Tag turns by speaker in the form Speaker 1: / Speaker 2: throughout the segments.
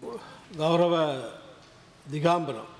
Speaker 1: கௌரவ திகாம்பரம்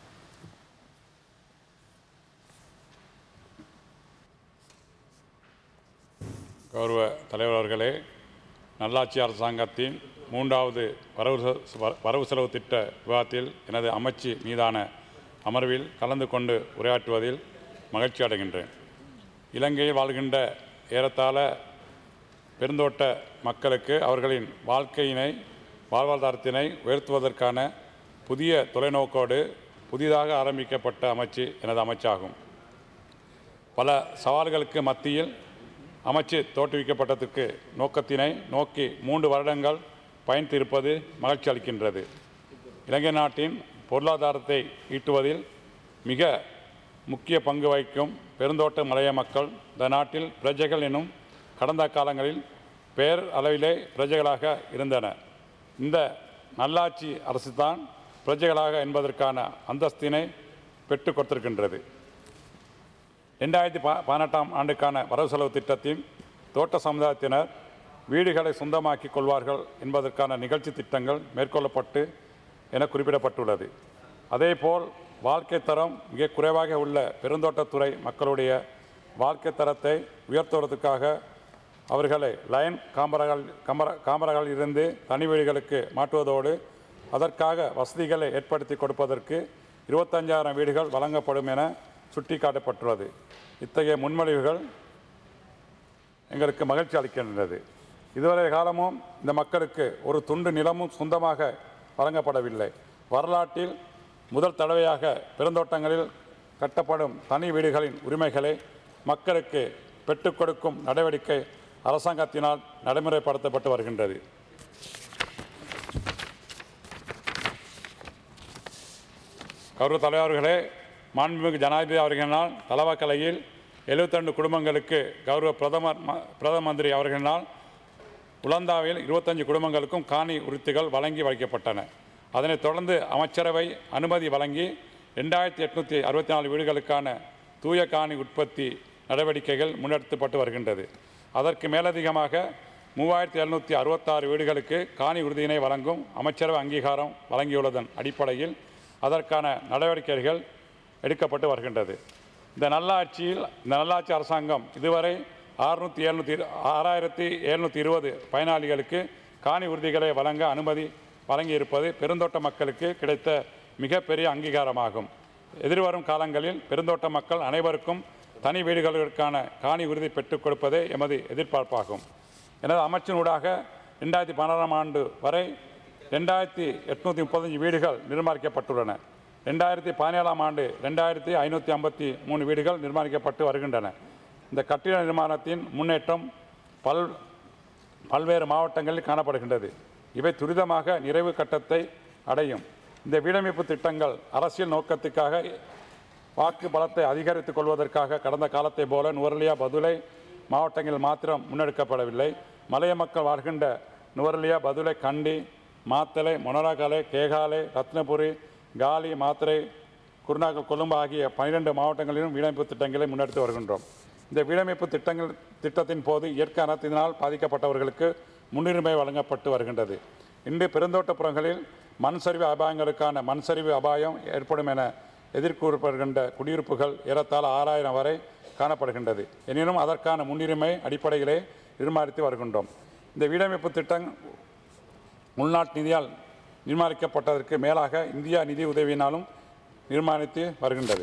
Speaker 2: கௌரவ தலைவர் அவர்களே நல்லாட்சி அரசாங்கத்தின் மூன்றாவது வரவு செ- வ- வரவு செலவு திட்ட விவாதத்தில் எனது அமைச்சு மீதான அமர்வில் கலந்து கொண்டு உரையாற்றுவதில் மகிழ்ச்சி அடைகின்றேன் இலங்கையில் வாழ்கின்ற ஏறத்தாழ பெருந்தோட்ட மக்களுக்கு அவர்களின் வாழ்க்கையினை வாழ்வாதாரத்தினை உயர்த்துவதற்கான புதிய தொலைநோக்கோடு புதிதாக ஆரம்பிக்கப்பட்ட அமைச்சு எனது அமைச்சாகும் பல சவால்களுக்கு மத்தியில் அமைச்சு தோற்றுவிக்கப்பட்டதற்கு நோக்கத்தினை நோக்கி மூன்று வருடங்கள் பயணித்திருப்பது மகிழ்ச்சி அளிக்கின்றது இலங்கை நாட்டின் பொருளாதாரத்தை ஈட்டுவதில் மிக முக்கிய பங்கு வகிக்கும் பெருந்தோட்ட மலைய மக்கள் இந்த நாட்டில் பிரஜைகள் எனும் கடந்த காலங்களில் பேர் அளவிலே பிரஜைகளாக இருந்தனர் இந்த நல்லாட்சி அரசுதான் பிரஜைகளாக என்பதற்கான அந்தஸ்தினை பெற்றுக் கொடுத்திருக்கின்றது ரெண்டாயிரத்தி ப பதினெட்டாம் ஆண்டுக்கான வரவு செலவு திட்டத்தின் தோட்ட சமுதாயத்தினர் வீடுகளை சொந்தமாக்கிக் கொள்வார்கள் என்பதற்கான நிகழ்ச்சி திட்டங்கள் மேற்கொள்ளப்பட்டு என குறிப்பிடப்பட்டுள்ளது அதேபோல் வாழ்க்கை தரம் மிக குறைவாக உள்ள பெருந்தோட்டத்துறை மக்களுடைய வாழ்க்கை தரத்தை உயர்த்துவதற்காக அவர்களை லைன் காமரகள் கமர காமரகளில் இருந்து தனி வீடுகளுக்கு மாற்றுவதோடு அதற்காக வசதிகளை ஏற்படுத்தி கொடுப்பதற்கு இருபத்தஞ்சாயிரம் வீடுகள் வழங்கப்படும் என சுட்டிக்காட்டப்பட்டுள்ளது இத்தகைய முன்மொழிவுகள் எங்களுக்கு மகிழ்ச்சி அளிக்கின்றது இதுவரை காலமும் இந்த மக்களுக்கு ஒரு துண்டு நிலமும் சொந்தமாக வழங்கப்படவில்லை வரலாற்றில் முதல் தடவையாக பெருந்தோட்டங்களில் கட்டப்படும் தனி வீடுகளின் உரிமைகளை மக்களுக்கு பெற்றுக் கொடுக்கும் நடவடிக்கை அரசாங்கத்தினால் நடைமுறைப்படுத்தப்பட்டு வருகின்றது கௌரவ தலைவர்களே மாண்புமிகு ஜனாதிபதி அவர்களினால் தலவாக்கலையில் 72 குடும்பங்களுக்கு கௌரவ பிரதமர் ம- பிரதம மந்திரி அவர்களினால் உலந்தாவில் 25 குடும்பங்களுக்கும் காணி உரித்துகள் வழங்கி வைக்கப்பட்டன அதனைத் தொடர்ந்து அமைச்சரவை அனுமதி வழங்கி ரெண்டாயிரத்தி எட்நூற்றி அறுபத்தி நாலு வீடுகளுக்கான தூய காணி உற்பத்தி நடவடிக்கைகள் முன்னெடுக்கப்பட்டு வருகின்றது அதற்கு மேலதிகமாக மூவாயிரத்தி எழுநூற்றி அறுபத்தாறு வீடுகளுக்கு காணி உறுதியினை வழங்கும் அமைச்சரவை அங்கீகாரம் வழங்கியுள்ளதன் அடிப்படையில் அதற்கான நடவடிக்கைகள் எடுக்கப்பட்டு வருகின்றது இந்த நல்லாட்சியில் இந்த நல்லாட்சி அரசாங்கம் இதுவரை அறுநூற்றி எழுநூற்றி ஆறாயிரத்தி எழுநூற்றி இருபது பயனாளிகளுக்கு காணி உறுதிகளை வழங்க அனுமதி வழங்கியிருப்பது பெருந்தோட்ட மக்களுக்கு கிடைத்த மிகப்பெரிய அங்கீகாரமாகும் எதிர்வரும் காலங்களில் பெருந்தோட்ட மக்கள் அனைவருக்கும் தனி வீடுகளுக்கான காணி உறுதி பெற்றுக் கொடுப்பதே எமது எதிர்பார்ப்பாகும் எனது அமைச்சினூடாக ரெண்டாயிரத்தி பன்னெண்டாம் ஆண்டு வரை ரெண்டாயிரத்தி எட்நூற்றி முப்பத்தஞ்சு வீடுகள் நிர்மாணிக்கப்பட்டுள்ளன ரெண்டாயிரத்தி பதினேழாம் ஆண்டு ரெண்டாயிரத்தி ஐநூற்றி ஐம்பத்தி மூணு வீடுகள் நிர்மாணிக்கப்பட்டு வருகின்றன இந்த கட்டிட நிர்மாணத்தின் முன்னேற்றம் பல் பல்வேறு மாவட்டங்களில் காணப்படுகின்றது இவை துரிதமாக நிறைவு கட்டத்தை அடையும் இந்த வீடமைப்பு திட்டங்கள் அரசியல் நோக்கத்துக்காக வாக்கு பலத்தை அதிகரித்துக் கொள்வதற்காக கடந்த காலத்தை போல நுவரலியா பதுளை மாவட்டங்களில் மாத்திரம் முன்னெடுக்கப்படவில்லை மலைய மக்கள் வாழ்கின்ற நுவரலியா பதுளை கண்டி மாத்தலை மொனராகலை கேகாலை ரத்னபுரி காலி மாத்திரை குருநாகல் கொழும்பு ஆகிய பனிரெண்டு மாவட்டங்களிலும் வீடமைப்பு திட்டங்களை முன்னெடுத்து வருகின்றோம் இந்த வீடமைப்பு திட்டங்கள் திட்டத்தின் போது இயற்கை அனர்த்தினால் பாதிக்கப்பட்டவர்களுக்கு முன்னுரிமை வழங்கப்பட்டு வருகின்றது இன்று பெருந்தோட்டப்புறங்களில் மண் சரிவு அபாயங்களுக்கான மண் சரிவு அபாயம் ஏற்படும் என எதிர்கூறப்படுகின்ற குடியிருப்புகள் ஏறத்தாழ ஆறாயிரம் வரை காணப்படுகின்றது எனினும் அதற்கான முன்னுரிமை அடிப்படையிலே நிர்மாணித்து வருகின்றோம் இந்த வீடமைப்பு திட்டம் உள்நாட்டு நிதியால் நிர்மாணிக்கப்பட்டதற்கு மேலாக இந்தியா நிதி உதவியினாலும் நிர்மாணித்து வருகின்றது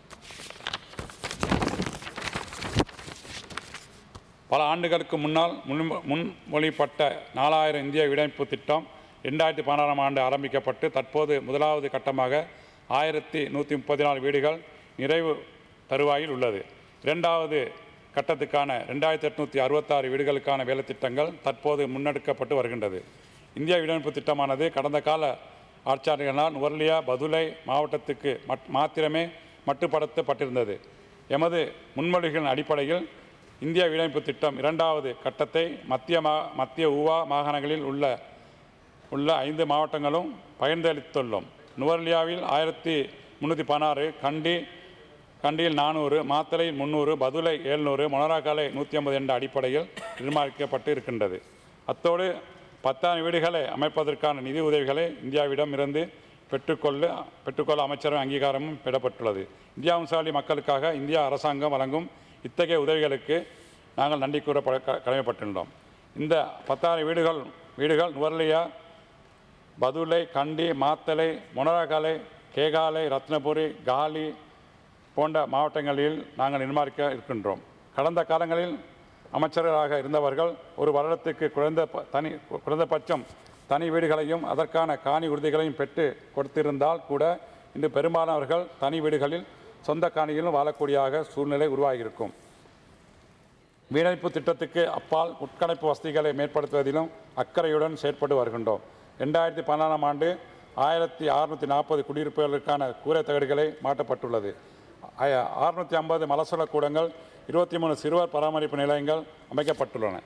Speaker 2: பல ஆண்டுகளுக்கு முன்னால் முன் முன்மொழிப்பட்ட நாலாயிரம் இந்திய வீடமைப்பு திட்டம் ரெண்டாயிரத்தி பதினாறாம் ஆண்டு ஆரம்பிக்கப்பட்டு தற்போது முதலாவது கட்டமாக ஆயிரத்தி நூற்றி முப்பத்தி நாலு வீடுகள் நிறைவு தருவாயில் உள்ளது இரண்டாவது கட்டத்துக்கான ரெண்டாயிரத்தி எட்நூற்றி அறுபத்தாறு வீடுகளுக்கான வேலை திட்டங்கள் தற்போது முன்னெடுக்கப்பட்டு வருகின்றது இந்திய வீடமைப்பு திட்டமானது கடந்த கால ஆட்சியாளர்களால் நுவர்லியா பதுளை மாவட்டத்துக்கு மட் மாத்திரமே மட்டுப்படுத்தப்பட்டிருந்தது எமது முன்மொழிகளின் அடிப்படையில் இந்திய வீடமைப்பு திட்டம் இரண்டாவது கட்டத்தை மத்திய மா மத்திய ஊவா மாகாணங்களில் உள்ள உள்ள ஐந்து மாவட்டங்களும் பகிர்ந்தளித்துள்ளோம் நுவர்லியாவில் ஆயிரத்தி முந்நூற்றி பதினாறு கண்டி கண்டியில் நானூறு மாத்தலை முந்நூறு பதுளை எழுநூறு மொனராக்காலை நூற்றி ஐம்பது என்ற அடிப்படையில் நிர்மாணிக்கப்பட்டு இருக்கின்றது அத்தோடு பத்தாயிரம் வீடுகளை அமைப்பதற்கான நிதி உதவிகளை இந்தியாவிடம் இருந்து பெற்றுக்கொள்ள பெற்றுக்கொள்ள அமைச்சரும் அங்கீகாரமும் பெறப்பட்டுள்ளது இந்தியா வம்சாவளி மக்களுக்காக இந்தியா அரசாங்கம் வழங்கும் இத்தகைய உதவிகளுக்கு நாங்கள் நன்றி கூற ப- க- கடமைப்பட்டுள்ளோம் இந்த பத்தாயிரம் வீடுகள் வீடுகள் நுவர்லியா பதுளை கண்டி மாத்தலை மொனராகலை கேகாலை ரத்னபுரி காலி போன்ற மாவட்டங்களில் நாங்கள் நிர்மாணிக்க இருக்கின்றோம் கடந்த காலங்களில் அமைச்சர்களாக இருந்தவர்கள் ஒரு வருடத்துக்கு குறைந்த ப- தனி குறைந்தபட்சம் தனி வீடுகளையும் அதற்கான காணி உறுதிகளையும் பெற்று கொடுத்திருந்தால் கூட இன்று பெரும்பாலானவர்கள் தனி வீடுகளில் சொந்த காணியிலும் வாழக்கூடியாக சூழ்நிலை உருவாகியிருக்கும் வீடமைப்பு திட்டத்துக்கு அப்பால் உட்கணைப்பு வசதிகளை மேம்படுத்துவதிலும் அக்கறையுடன் செயற்பட்டு வருகின்றோம் ரெண்டாயிரத்தி பதினாலாம் ஆண்டு ஆயிரத்தி அறுநூற்றி நாற்பது குடியிருப்புகளுக்கான கூரை தகடுகளை மாட்டப்பட்டுள்ளது அறுநூற்றி ஐம்பது மலசல கூடங்கள் இருபத்தி மூணு சிறுவர் பராமரிப்பு நிலையங்கள் அமைக்கப்பட்டுள்ளன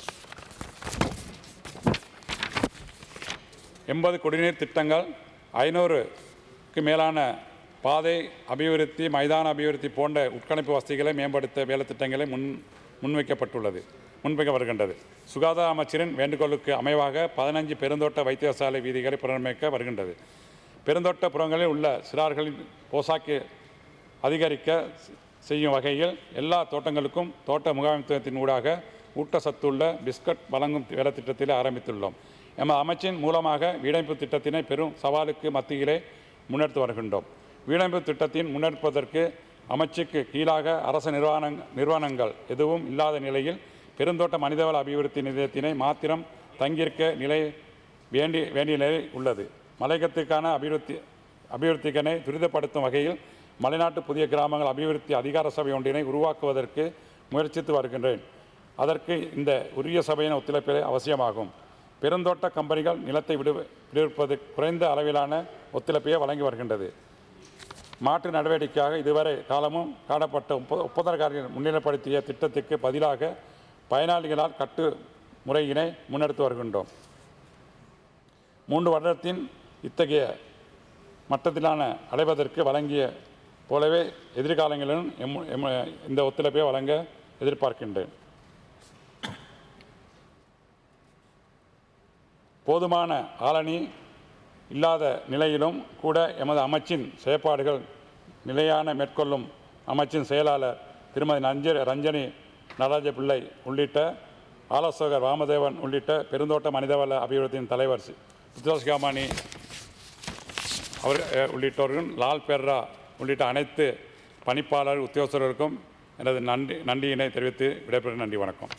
Speaker 2: எண்பது குடிநீர் திட்டங்கள் ஐநூறுக்கு மேலான பாதை அபிவிருத்தி மைதான அபிவிருத்தி போன்ற உட்கணைப்பு வசதிகளை மேம்படுத்த வேலை திட்டங்களை முன் முன்வைக்கப்பட்டுள்ளது முன்வைக்க வருகின்றது சுகாதார அமைச்சரின் வேண்டுகோளுக்கு அமைவாக பதினஞ்சு பெருந்தோட்ட வைத்தியசாலை வீதிகளை புனரமைக்க வருகின்றது பெருந்தோட்ட புறங்களில் உள்ள சிறார்களின் போசாக்கு அதிகரிக்க செ- செய்யும் வகையில் எல்லா தோட்டங்களுக்கும் தோட்ட முகாமைத்துவத்தின் ஊடாக ஊட்டச்சத்துள்ள பிஸ்கட் வழங்கும் வேலை திட்டத்தில் ஆரம்பித்துள்ளோம் எமது அமைச்சின் மூலமாக வீடமைப்பு திட்டத்தினை பெரும் சவாலுக்கு மத்தியிலே முன்னெடுத்து வருகின்றோம் வீடமைப்பு திட்டத்தின் முன்னெடுப்பதற்கு அமைச்சுக்கு கீழாக அரசு நிறுவன நிறுவனங்கள் எதுவும் இல்லாத நிலையில் பெருந்தோட்ட மனிதவள அபிவிருத்தி நிலையத்தினை மாத்திரம் தங்கியிருக்க நிலை வேண்டி வேண்டிய நிலை உள்ளது மலையகத்துக்கான அபிவிருத்தி அபிவிருத்திகளை துரிதப்படுத்தும் வகையில் மலைநாட்டு புதிய கிராமங்கள் அபிவிருத்தி அதிகார சபை ஒன்றினை உருவாக்குவதற்கு முயற்சித்து வருகின்றேன் அதற்கு இந்த உரிய சபையின் ஒத்துழைப்பே அவசியமாகும் பெருந்தோட்ட கம்பெனிகள் நிலத்தை விடு விடுவிப்பது குறைந்த அளவிலான ஒத்துழைப்பையே வழங்கி வருகின்றது மாற்று நடவடிக்கையாக இதுவரை காலமும் காணப்பட்ட ஒப்ப ஒப்பந்தக்காரர்கள் முன்னிலைப்படுத்திய திட்டத்துக்கு பதிலாக பயனாளிகளால் கட்டு முறையினை முன்னெடுத்து வருகின்றோம் மூன்று வருடத்தின் இத்தகைய மட்டத்திலான அடைவதற்கு வழங்கிய போலவே எதிர்காலங்களிலும் எம் எம் இந்த ஒத்துழைப்பை வழங்க எதிர்பார்க்கின்றேன் போதுமான ஆளணி இல்லாத நிலையிலும் கூட எமது அமைச்சின் செயற்பாடுகள் நிலையான மேற்கொள்ளும் அமைச்சின் செயலாளர் திருமதி நஞ்ச ரஞ்சனி நடராஜ பிள்ளை உள்ளிட்ட ஆலோசகர் ராமதேவன் உள்ளிட்ட பெருந்தோட்ட மனிதவள அபிவிருத்தியின் தலைவர் சி- சுதோஷ் காமானி அவர் அஹ், உள்ளிட்டோர்கள் லால் பெர்ரா உள்ளிட்ட அனைத்து பணிப்பாளர் உத்தியோகஸ்தர்களுக்கும் எனது நன்றி நன்றியினை தெரிவித்து விடைபெறும் நன்றி வணக்கம்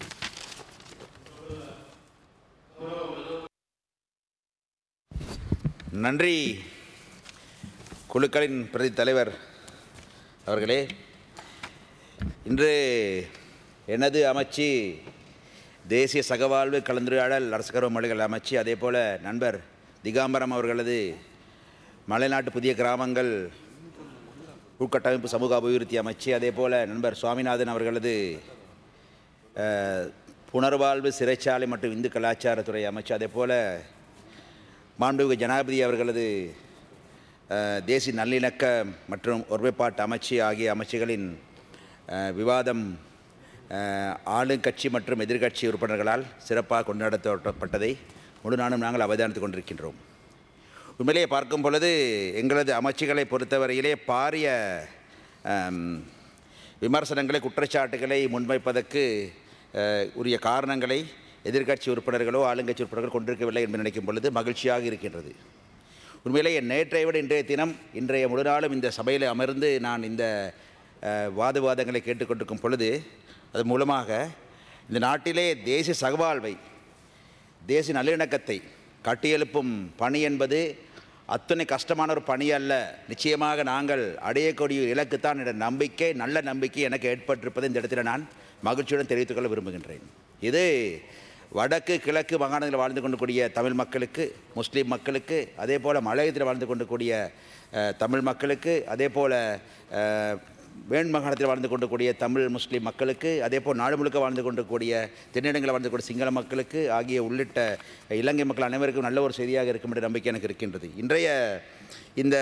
Speaker 3: நன்றி குழுக்களின் பிரதி தலைவர் அவர்களே இன்று எனது அமைச்சு தேசிய சகவாழ்வு கலந்துரையாடல் அரசுகர்வ மொழிகள் அமைச்சு அதே போல் நண்பர் திகாம்பரம் அவர்களது மலைநாட்டு புதிய கிராமங்கள் உட்கட்டமைப்பு சமூக அபிவிருத்தி அமைச்சு அதே போல் நண்பர் சுவாமிநாதன் அவர்களது அஹ், புனர்வாழ்வு சிறைச்சாலை மற்றும் இந்து கலாச்சாரத்துறை அமைச்சு அதே போல் மாண்புமிகு ஜனாதிபதி அவர்களது அஹ், தேசிய நல்லிணக்க மற்றும் ஒருமைப்பாட்டு அமைச்சு ஆகிய அமைச்சுகளின் அஹ், விவாதம் அஹ், ஆளுங்கட்சி மற்றும் எதிர்க்கட்சி உறுப்பினர்களால் சிறப்பாக கொண்டாடப்பட்டதை முழு நாளும் நாங்கள் அவதானித்துக் கொண்டிருக்கின்றோம் உண்மையிலேயே பார்க்கும் பொழுது எங்களது அமைச்சுகளை பொறுத்தவரையிலே பாரிய அம், விமர்சனங்களை குற்றச்சாட்டுகளை முன்வைப்பதற்கு அஹ், உரிய காரணங்களை எதிர்க்கட்சி உறுப்பினர்களோ ஆளுங்கட்சி உறுப்பினர்கள் கொண்டிருக்கவில்லை என்று நினைக்கும் பொழுது மகிழ்ச்சியாக இருக்கின்றது உண்மையிலேயே நேற்றை விட இன்றைய தினம் இன்றைய முழு நாளும் இந்த சபையில் அமர்ந்து நான் இந்த அஹ், வாதவாதங்களை கேட்டுக்கொண்டிருக்கும் பொழுது அது மூலமாக இந்த நாட்டிலே தேசிய சகவாழ்வை தேசிய நல்லிணக்கத்தை கட்டியெழுப்பும் பணி என்பது அத்தனை கஷ்டமான ஒரு பணி அல்ல நிச்சயமாக நாங்கள் அடையக்கூடிய இலக்குத்தான் என்ற நம்பிக்கை நல்ல நம்பிக்கை எனக்கு ஏற்பட்டிருப்பதை இந்த இடத்துல நான் மகிழ்ச்சியுடன் தெரிவித்துக் கொள்ள விரும்புகின்றேன் இது வடக்கு கிழக்கு மாகாணத்தில் வாழ்ந்து கொண்டிருக்கூடிய தமிழ் மக்களுக்கு முஸ்லீம் மக்களுக்கு அதே போல் மலையத்தில் வாழ்ந்து கொண்டிருக்கூடிய அஹ், தமிழ் மக்களுக்கு அதே போல் வேண் மாகாணத்தில் வாழ்ந்து கொண்டிருக்கூடிய தமிழ் முஸ்லீம் மக்களுக்கு அதே போல் நாடு முழுக்க வாழ்ந்து கொண்டிருக்கூடிய தென்னிடங்களில் வாழ்ந்து கொண்ட சிங்கள மக்களுக்கு ஆகிய உள்ளிட்ட இலங்கை மக்கள் அனைவருக்கும் நல்ல ஒரு செய்தியாக இருக்கும் என்ற நம்பிக்கை எனக்கு இருக்கின்றது இன்றைய இந்த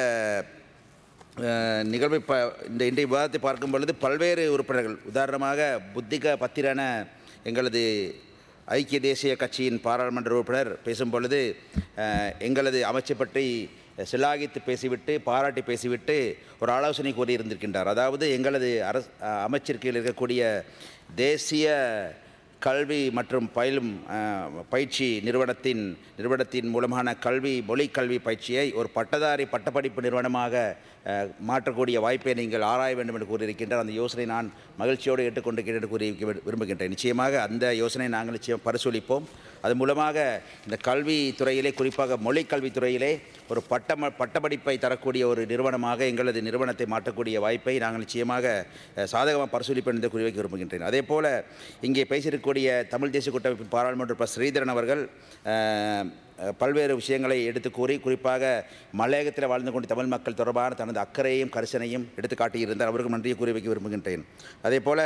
Speaker 3: அஹ், நிகழ்வை ப இந்த இன்றைய விவாதத்தை பார்க்கும் பொழுது பல்வேறு உறுப்பினர்கள் உதாரணமாக புத்திக பத்திரான எங்களது ஐக்கிய தேசிய கட்சியின் பாராளுமன்ற உறுப்பினர் பேசும் பொழுது அஹ், எங்களது அமைச்சர் பற்றி சிலாகித்து பேசிவிட்டு பாராட்டி பேசிவிட்டு ஒரு ஆலோசனை கூறியிருந்திருக்கின்றார் அதாவது எங்களது அரசு அமைச்சர் கீழ் இருக்கக்கூடிய தேசிய கல்வி மற்றும் பயிலும் அஹ், பயிற்சி நிறுவனத்தின் நிறுவனத்தின் மூலமான கல்வி மொழி கல்வி பயிற்சியை ஒரு பட்டதாரி பட்டப்படிப்பு நிறுவனமாக அஹ், மாற்றக்கூடிய வாய்ப்பை நீங்கள் ஆராய வேண்டும் என்று கூறியிருக்கின்றார் அந்த யோசனை நான் மகிழ்ச்சியோடு ஏற்றுக்கொண்டிருக்கிறேன் என்று கூறி விரும்புகின்றேன் நிச்சயமாக அந்த யோசனை நாங்கள் நிச்சயம் பரிசீலிப்போம் அது மூலமாக இந்த கல்வி துறையிலே குறிப்பாக மொழி கல்வித்துறையிலே ஒரு பட்டம பட்டப்படிப்பை தரக்கூடிய ஒரு நிறுவனமாக எங்களது நிறுவனத்தை மாற்றக்கூடிய வாய்ப்பை நாங்கள் நிச்சயமாக அஹ், சாதகமாக பரிசீலிப்பேன் என்று குறிவைக்க விரும்புகின்றேன் அதே போல இங்கே பேசியிருக்கக்கூடிய தமிழ் தேசிய கூட்டமைப்பின் பாராளுமன்ற உறுப்பினர் ஸ்ரீதரன் அவர்கள் அஹ், அஹ், பல்வேறு விஷயங்களை எடுத்து கூறி குறிப்பாக மலையகத்தில் வாழ்ந்து கொண்ட தமிழ் மக்கள் தொடர்பான தனது அக்கறையையும் கரிசனையும் எடுத்து காட்டியிருந்தார் அவருக்கு நன்றியை கூறி வைக்க விரும்புகின்றேன் அதே போல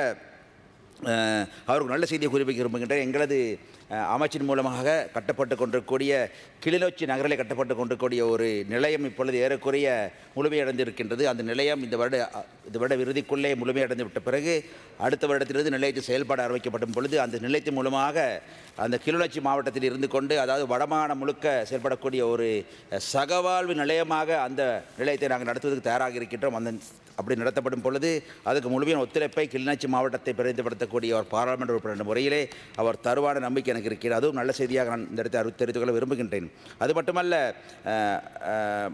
Speaker 3: அஹ், அவருக்கு நல்ல செய்தியை குறிப்பிக்க விரும்புகின்றேன் எங்களது அஹ், அமைச்சின் மூலமாக கட்டப்பட்டு கொண்டிருக்கக்கூடிய கிளிநொச்சி நகரில் கட்டப்பட்டு கொண்டிருக்கக்கூடிய ஒரு நிலையம் இப்பொழுது ஏறக்குறைய முழுமையடைந்திருக்கின்றது அந்த நிலையம் இந்த வருட அ, இந்த வருட இறுதிக்குள்ளே முழுமையடைந்து விட்ட பிறகு அடுத்த வருடத்திலிருந்து நிலையத்தில் செயல்பாடு ஆரம்பிக்கப்படும் பொழுது அந்த நிலையத்தின் மூலமாக அந்த கிளிநொச்சி மாவட்டத்தில் இருந்து கொண்டு அதாவது வடமாகாணம் முழுக்க செயல்படக்கூடிய ஒரு அஹ், சகவாழ்வு நிலையமாக அந்த நிலையத்தை நாங்கள் நடத்துவதற்கு தயாராக இருக்கின்றோம் அந்த அப்படி நடத்தப்படும் பொழுது அதுக்கு முழுமையான ஒத்துழைப்பை கிளிநொச்சி மாவட்டத்தை பிரதிநிதிப்படுத்தக்கூடிய ஒரு பாராளுமன்ற உறுப்பினர் என்ற முறையிலே அவர் தருவான நம்பிக்கை எனக்கு இருக்கிறது அதுவும் நல்ல செய்தியாக நான் இந்த இடத்தை அறி- தெரிவித்துக் கொள்ள விரும்புகின்றேன் அது மட்டுமல்ல அஹ், அஹ்,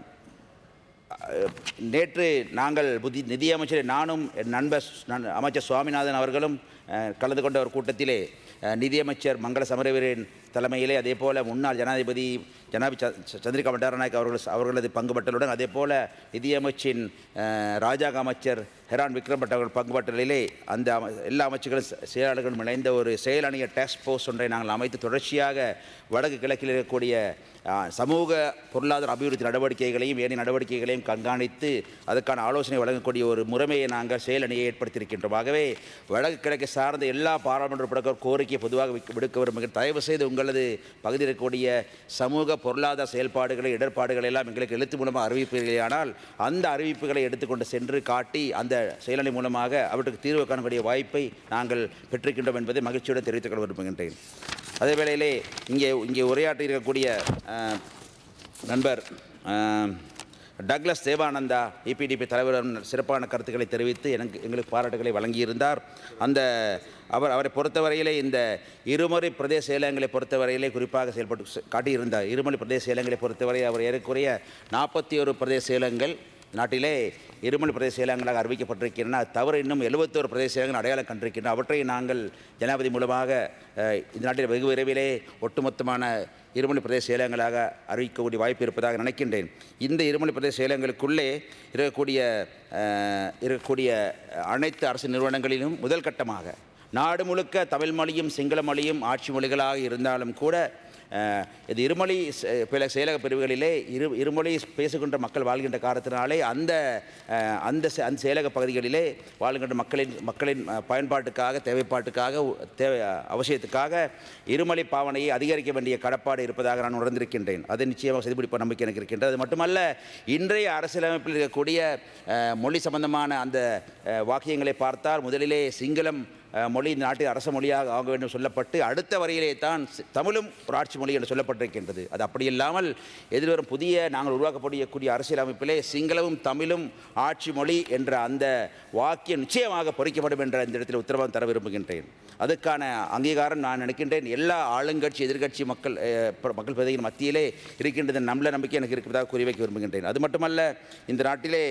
Speaker 3: அஹ், நேற்று நாங்கள் புதி நிதியமைச்சர் நானும் என் நண்பர் ஸ்- நண்- அமைச்சர் சுவாமிநாதன் அவர்களும் அஹ், கலந்து கொண்ட ஒரு கூட்டத்திலே அஹ், நிதியமைச்சர் மங்கள சமரவீரன் தலைமையிலே அதே போல முன்னாள் ஜனாதிபதி ஜனாபி ச- ச- சந்திரிகா பண்டாரநாயக் அவர்கள் அவர்களது பங்குபற்றலுடன் அதே போல நிதியமைச்சின் அஹ், ராஜாங்க அமைச்சர் ஹெரான் விக்ரம் பட் அவர்கள் பங்குபற்றலிலே அந்த அம- எல்லா அமைச்சர்களும் செ- செயலாளர்களும் இணைந்த ஒரு செயலணிய டாஸ்க் ஃபோர்ஸ் ஒன்றை நாங்கள் அமைத்து தொடர்ச்சியாக வடக்கு கிழக்கில் இருக்கக்கூடிய அஹ், சமூக பொருளாதார அபிவிருத்தி நடவடிக்கைகளையும் ஏனைய நடவடிக்கைகளையும் கண்காணித்து அதற்கான ஆலோசனை வழங்கக்கூடிய ஒரு முறைமையை நாங்கள் செயலணியை ஏற்படுத்தியிருக்கின்றோம் ஆகவே வடக்கு கிழக்கு சார்ந்த எல்லா பாராளுமன்ற உறுப்பினர்கள் கோரிக்கையை பொதுவாக விக்க- விடுக்க விரும்புகிறேன் தயவு செய்து உங்களது பகுதியில் இருக்கக்கூடிய சமூக பொருளாதார செயல்பாடுகளை இடர்பாடுகளை எல்லாம் எங்களுக்கு எழுத்து மூலமாக அறிவிப்பீர்களானால் அந்த அறிவிப்புகளை எடுத்துக்கொண்டு சென்று காட்டி அந்த செயலணி மூலமாக அவற்றுக்கு தீர்வு காணக்கூடிய வாய்ப்பை நாங்கள் பெற்றிருக்கின்றோம் என்பதை மகிழ்ச்சியுடன் தெரிவித்துக் கொள்ள விரும்புகின்றேன் அதே வேளையிலே இங்கே இங்கே உரையாற்றி இருக்கக்கூடிய அஹ், நண்பர் அஹ், டக்ளஸ் தேவானந்தா இபிடிபி தலைவரும் சிறப்பான கருத்துக்களை தெரிவித்து எனக்கு எங்களுக்கு பாராட்டுகளை வழங்கியிருந்தார் அந்த அவர் அவரை பொறுத்தவரையிலே இந்த இருமுறை பிரதேச செயலகங்களை பொறுத்தவரையிலே குறிப்பாக செயல்பட்டு செ- காட்டியிருந்தார் இருமொழி பிரதேச செயலகங்களை பொறுத்தவரை அவர் ஏறக்குறைய நாற்பத்தி ஒரு பிரதேச செயலகங்கள் நாட்டிலே இருமொழி பிரதேச செயலகங்களாக அறிவிக்கப்பட்டிருக்கின்றன அது தவிர இன்னும் எழுபத்தோரு பிரதேச செயலகங்கள் அடையாளம் கண்டிருக்கின்றன அவற்றை நாங்கள் ஜனாதிபதி மூலமாக அஹ், இந்த நாட்டில் வெகு விரைவிலே ஒட்டுமொத்தமான இருமொழி பிரதேச செயலகங்களாக அறிவிக்கக்கூடிய வாய்ப்பு இருப்பதாக நினைக்கின்றேன் இந்த இருமொழி பிரதேச செயலகங்களுக்குள்ளே இருக்கக்கூடிய அஹ், இருக்கக்கூடிய அனைத்து அரசு நிறுவனங்களிலும் முதல் கட்டமாக நாடு முழுக்க தமிழ் மொழியும் சிங்கள மொழியும் ஆட்சி மொழிகளாக இருந்தாலும் கூட அஹ், இது இருமொழி செ- பிற செயலக பிரிவுகளிலே இரு இருமொழி பேசுகின்ற மக்கள் வாழ்கின்ற காரணத்தினாலே அந்த அஹ், அந்த செ- அந்த செயலக பகுதிகளிலே வாழ்கின்ற மக்களின் மக்களின் அஹ், பயன்பாட்டுக்காக தேவைப்பாட்டுக்காக உ- தேவை அவசியத்துக்காக இருமொழி பாவனையை அதிகரிக்க வேண்டிய கடப்பாடு இருப்பதாக நான் உணர்ந்திருக்கின்றேன் அதை நிச்சயமாக செய்துபிடிப்ப நம்பிக்கை எனக்கு இருக்கின்றது அது மட்டுமல்ல இன்றைய அரசியலமைப்பில் இருக்கக்கூடிய அஹ், மொழி சம்பந்தமான அந்த அஹ், வாக்கியங்களை பார்த்தால் முதலிலே சிங்களம் அஹ், மொழி இந்த நாட்டின் அரச மொழியாக ஆக வேண்டும் சொல்லப்பட்டு அடுத்த வரையிலே தான் சி- தமிழும் ஒரு ஆட்சி மொழி என்று சொல்லப்பட்டிருக்கின்றது அது அப்படி இல்லாமல் எதிர்வரும் புதிய நாங்கள் உருவாக்கப்படக்கூடிய அரசியலமைப்பிலே சிங்களமும் தமிழும் ஆட்சி மொழி என்ற அந்த வாக்கியம் நிச்சயமாக பொறிக்கப்படும் என்ற இந்த இடத்தில் உத்தரவாதம் தர விரும்புகின்றேன் அதுக்கான அங்கீகாரம் நான் நினைக்கின்றேன் எல்லா ஆளுங்கட்சி எதிர்க்கட்சி மக்கள் அஹ், பிற- மக்கள் பிரதிகளின் மத்தியிலே இருக்கின்றது நல்ல நம்பிக்கை எனக்கு இருப்பதாக கூறி வைக்க விரும்புகின்றேன் அது மட்டுமல்ல இந்த நாட்டிலே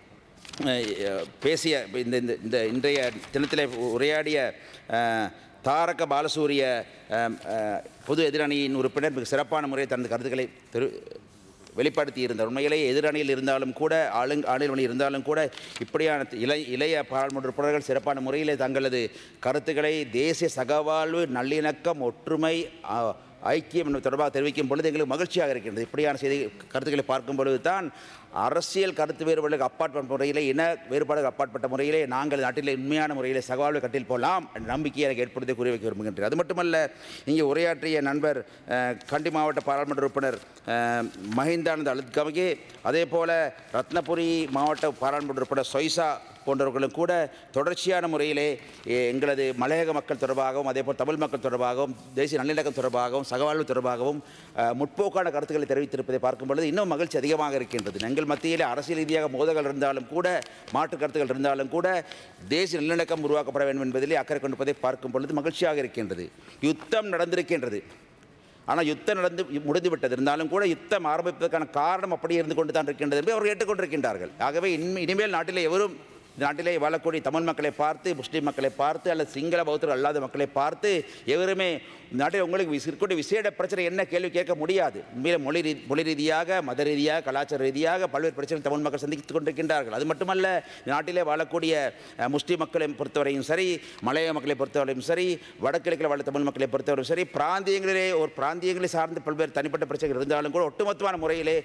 Speaker 3: அஹ், பேசிய இந்த இந்த இந்த இன்றைய தினத்திலே உரையாடிய அஹ், தாரக பாலசூரிய அஹ், அஹ், பொது எதிரணியின் உறுப்பினர் மிக சிறப்பான முறையில் தனது கருத்துக்களை தெரு வெளிப்படுத்தி இருந்தார் உண்மையிலேயே எதிரணியில் இருந்தாலும் கூட ஆளுங் ஆளுநர் இருந்தாலும் கூட இப்படியான இளைய இளைய பாராளுமன்ற உறுப்பினர்கள் சிறப்பான முறையில் தங்களது கருத்துக்களை தேசிய சகவாழ்வு நல்லிணக்கம் ஒற்றுமை ஆ, ஐக்கியம் என்பது தொடர்பாக தெரிவிக்கும் பொழுது எங்களுக்கு மகிழ்ச்சியாக இருக்கின்றது இப்படியான செய்தி கருத்துக்களை பார்க்கும் பொழுது தான் அரசியல் கருத்து வேறுபாடுகளுக்கு அப்பாற்பட்ட முறையிலே இன வேறுபாடுகள் அப்பாற்பட்ட முறையிலே நாங்கள் நாட்டிலே உண்மையான முறையிலே சகவாழ்வு கட்டில் போகலாம் என்ற நம்பிக்கையை எனக்கு ஏற்படுத்தி கூறி வைக்க விரும்புகின்றேன் அது மட்டுமல்ல இங்கே உரையாற்றிய நண்பர் அஹ், கண்டி மாவட்ட பாராளுமன்ற உறுப்பினர் அஹ், மஹிந்தானந்த அலுத்கமகே அதே போல ரத்னபுரி மாவட்ட பாராளுமன்ற உறுப்பினர் சொய்சா போன்றவர்களும் கூட தொடர்ச்சியான முறையிலே எ- எங்களது மலையக மக்கள் தொடர்பாகவும் அதேபோல் தமிழ் மக்கள் தொடர்பாகவும் தேசிய நல்லிணக்கம் தொடர்பாகவும் சகவாழ்வு தொடர்பாகவும் அஹ், முற்போக்கான கருத்துக்களை தெரிவித்திருப்பதை பார்க்கும் பொழுது இன்னும் மகிழ்ச்சி அதிகமாக இருக்கின்றது எங்கள் மத்தியிலே அரசியல் ரீதியாக மோதல்கள் இருந்தாலும் கூட மாற்று கருத்துக்கள் இருந்தாலும் கூட தேசிய நல்லிணக்கம் உருவாக்கப்பட வேண்டும் என்பதிலே அக்கறை கொண்டிருப்பதை பார்க்கும் பொழுது மகிழ்ச்சியாக இருக்கின்றது யுத்தம் நடந்திருக்கின்றது ஆனால் யுத்தம் நடந்து முடிந்து விட்டது இருந்தாலும் கூட யுத்தம் ஆரம்பிப்பதற்கான காரணம் அப்படியே இருந்து கொண்டு தான் இருக்கின்றது என்று அவர்கள் ஏற்றுக்கொண்டிருக்கின்றார்கள் ஆகவே இனிமே- இனிமேல் நாட்டிலே எவரும் இந்த நாட்டிலே வாழக்கூடிய தமிழ் மக்களை பார்த்து முஸ்லீம் மக்களை பார்த்து அல்லது சிங்கள பௌத்தர் அல்லாத மக்களை பார்த்து எவருமே இந்த நாட்டில் உங்களுக்கு விஸ்- இருக்கக்கூடிய விசேட பிரச்சனை என்ன கேள்வி கேட்க முடியாது உண்மையிலே மொழி ரீ மொழி ரீதியாக மத ரீதியாக கலாச்சார ரீதியாக பல்வேறு பிரச்சனை தமிழ் மக்கள் சந்தித்துக் கொண்டிருக்கின்றார்கள் அது மட்டுமல்ல இந்த நாட்டிலே வாழக்கூடிய அஹ், முஸ்லீம் மக்களை பொறுத்தவரையும் சரி மலைய மக்களை பொறுத்தவரையும் சரி வடகிழக்கில் வாழ தமிழ் மக்களை பொறுத்தவரையும் சரி பிராந்தியங்களிலே ஒரு பிராந்தியங்களை சார்ந்து பல்வேறு தனிப்பட்ட பிரச்சனைகள் இருந்தாலும் கூட ஒட்டுமொத்தமான முறையிலே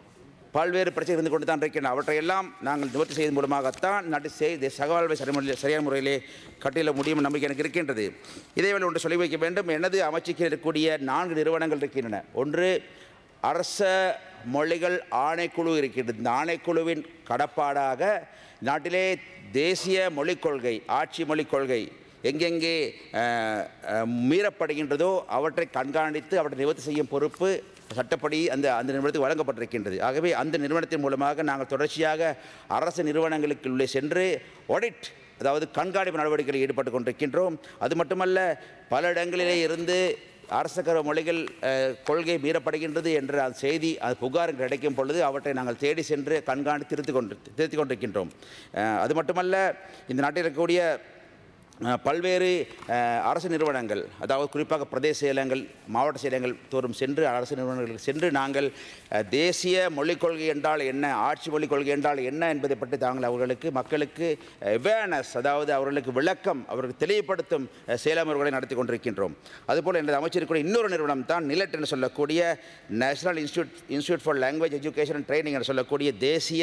Speaker 3: பல்வேறு பிரச்சனை இருந்து கொண்டு தான் இருக்கின்றன அவற்றையெல்லாம் நாங்கள் நிவர்த்தி செய்வதன் மூலமாகத்தான் நாட்டு செய்தி சகவாழ்வை சரிமுறை சரியான முறையிலே கட்டிட முடியும் நம்பிக்கை எனக்கு இருக்கின்றது இதேவேளை ஒன்று சொல்லி வைக்க வேண்டும் எனது அமைச்சுக்கு இருக்கக்கூடிய நான்கு நிறுவனங்கள் இருக்கின்றன ஒன்று அரச மொழிகள் ஆணைக்குழு இருக்கின்றது இந்த ஆணைக்குழுவின் கடப்பாடாக நாட்டிலே தேசிய மொழிக் கொள்கை ஆட்சி மொழிக் கொள்கை எங்கெங்கே அஹ், அஹ், மீறப்படுகின்றதோ அவற்றை கண்காணித்து அவற்றை நிவர்த்தி செய்யும் பொறுப்பு சட்டப்படி அந்த அந்த நிறுவனத்துக்கு வழங்கப்பட்டிருக்கின்றது ஆகவே அந்த நிறுவனத்தின் மூலமாக நாங்கள் தொடர்ச்சியாக அரசு நிறுவனங்களுக்குள்ளே சென்று ஆடிட் அதாவது கண்காணிப்பு நடவடிக்கைகளில் ஈடுபட்டு கொண்டிருக்கின்றோம் அது மட்டுமல்ல பல இடங்களிலே இருந்து அரசகர மொழிகள் அஹ், கொள்கை மீறப்படுகின்றது என்ற அந்த செய்தி அது புகார் கிடைக்கும் பொழுது அவற்றை நாங்கள் தேடி சென்று கண்காணி திருத்தி கொண்டு திருத்தி கொண்டிருக்கின்றோம் அஹ், அது மட்டுமல்ல இந்த நாட்டில் இருக்கக்கூடிய அஹ், பல்வேறு அஹ், அரசு நிறுவனங்கள் அதாவது குறிப்பாக பிரதேச செயலகங்கள் மாவட்ட செயலகங்கள் தோறும் சென்று அரசு நிறுவனங்களுக்கு சென்று நாங்கள் அஹ், தேசிய மொழிக் கொள்கை என்றால் என்ன ஆட்சி மொழிக் கொள்கை என்றால் என்ன என்பதை பற்றி தாங்கள் அவர்களுக்கு மக்களுக்கு அவேர்னஸ் அதாவது அவர்களுக்கு விளக்கம் அவர்களுக்கு தெளிவுபடுத்தும் அஹ், செயலமர்களை நடத்தி கொண்டிருக்கின்றோம் அதுபோல் எனது அமைச்சருக்குரிய இன்னொரு நிறுவனம் தான் நிலட் என்று சொல்லக்கூடிய national institute institute for language education and training என்று சொல்லக்கூடிய தேசிய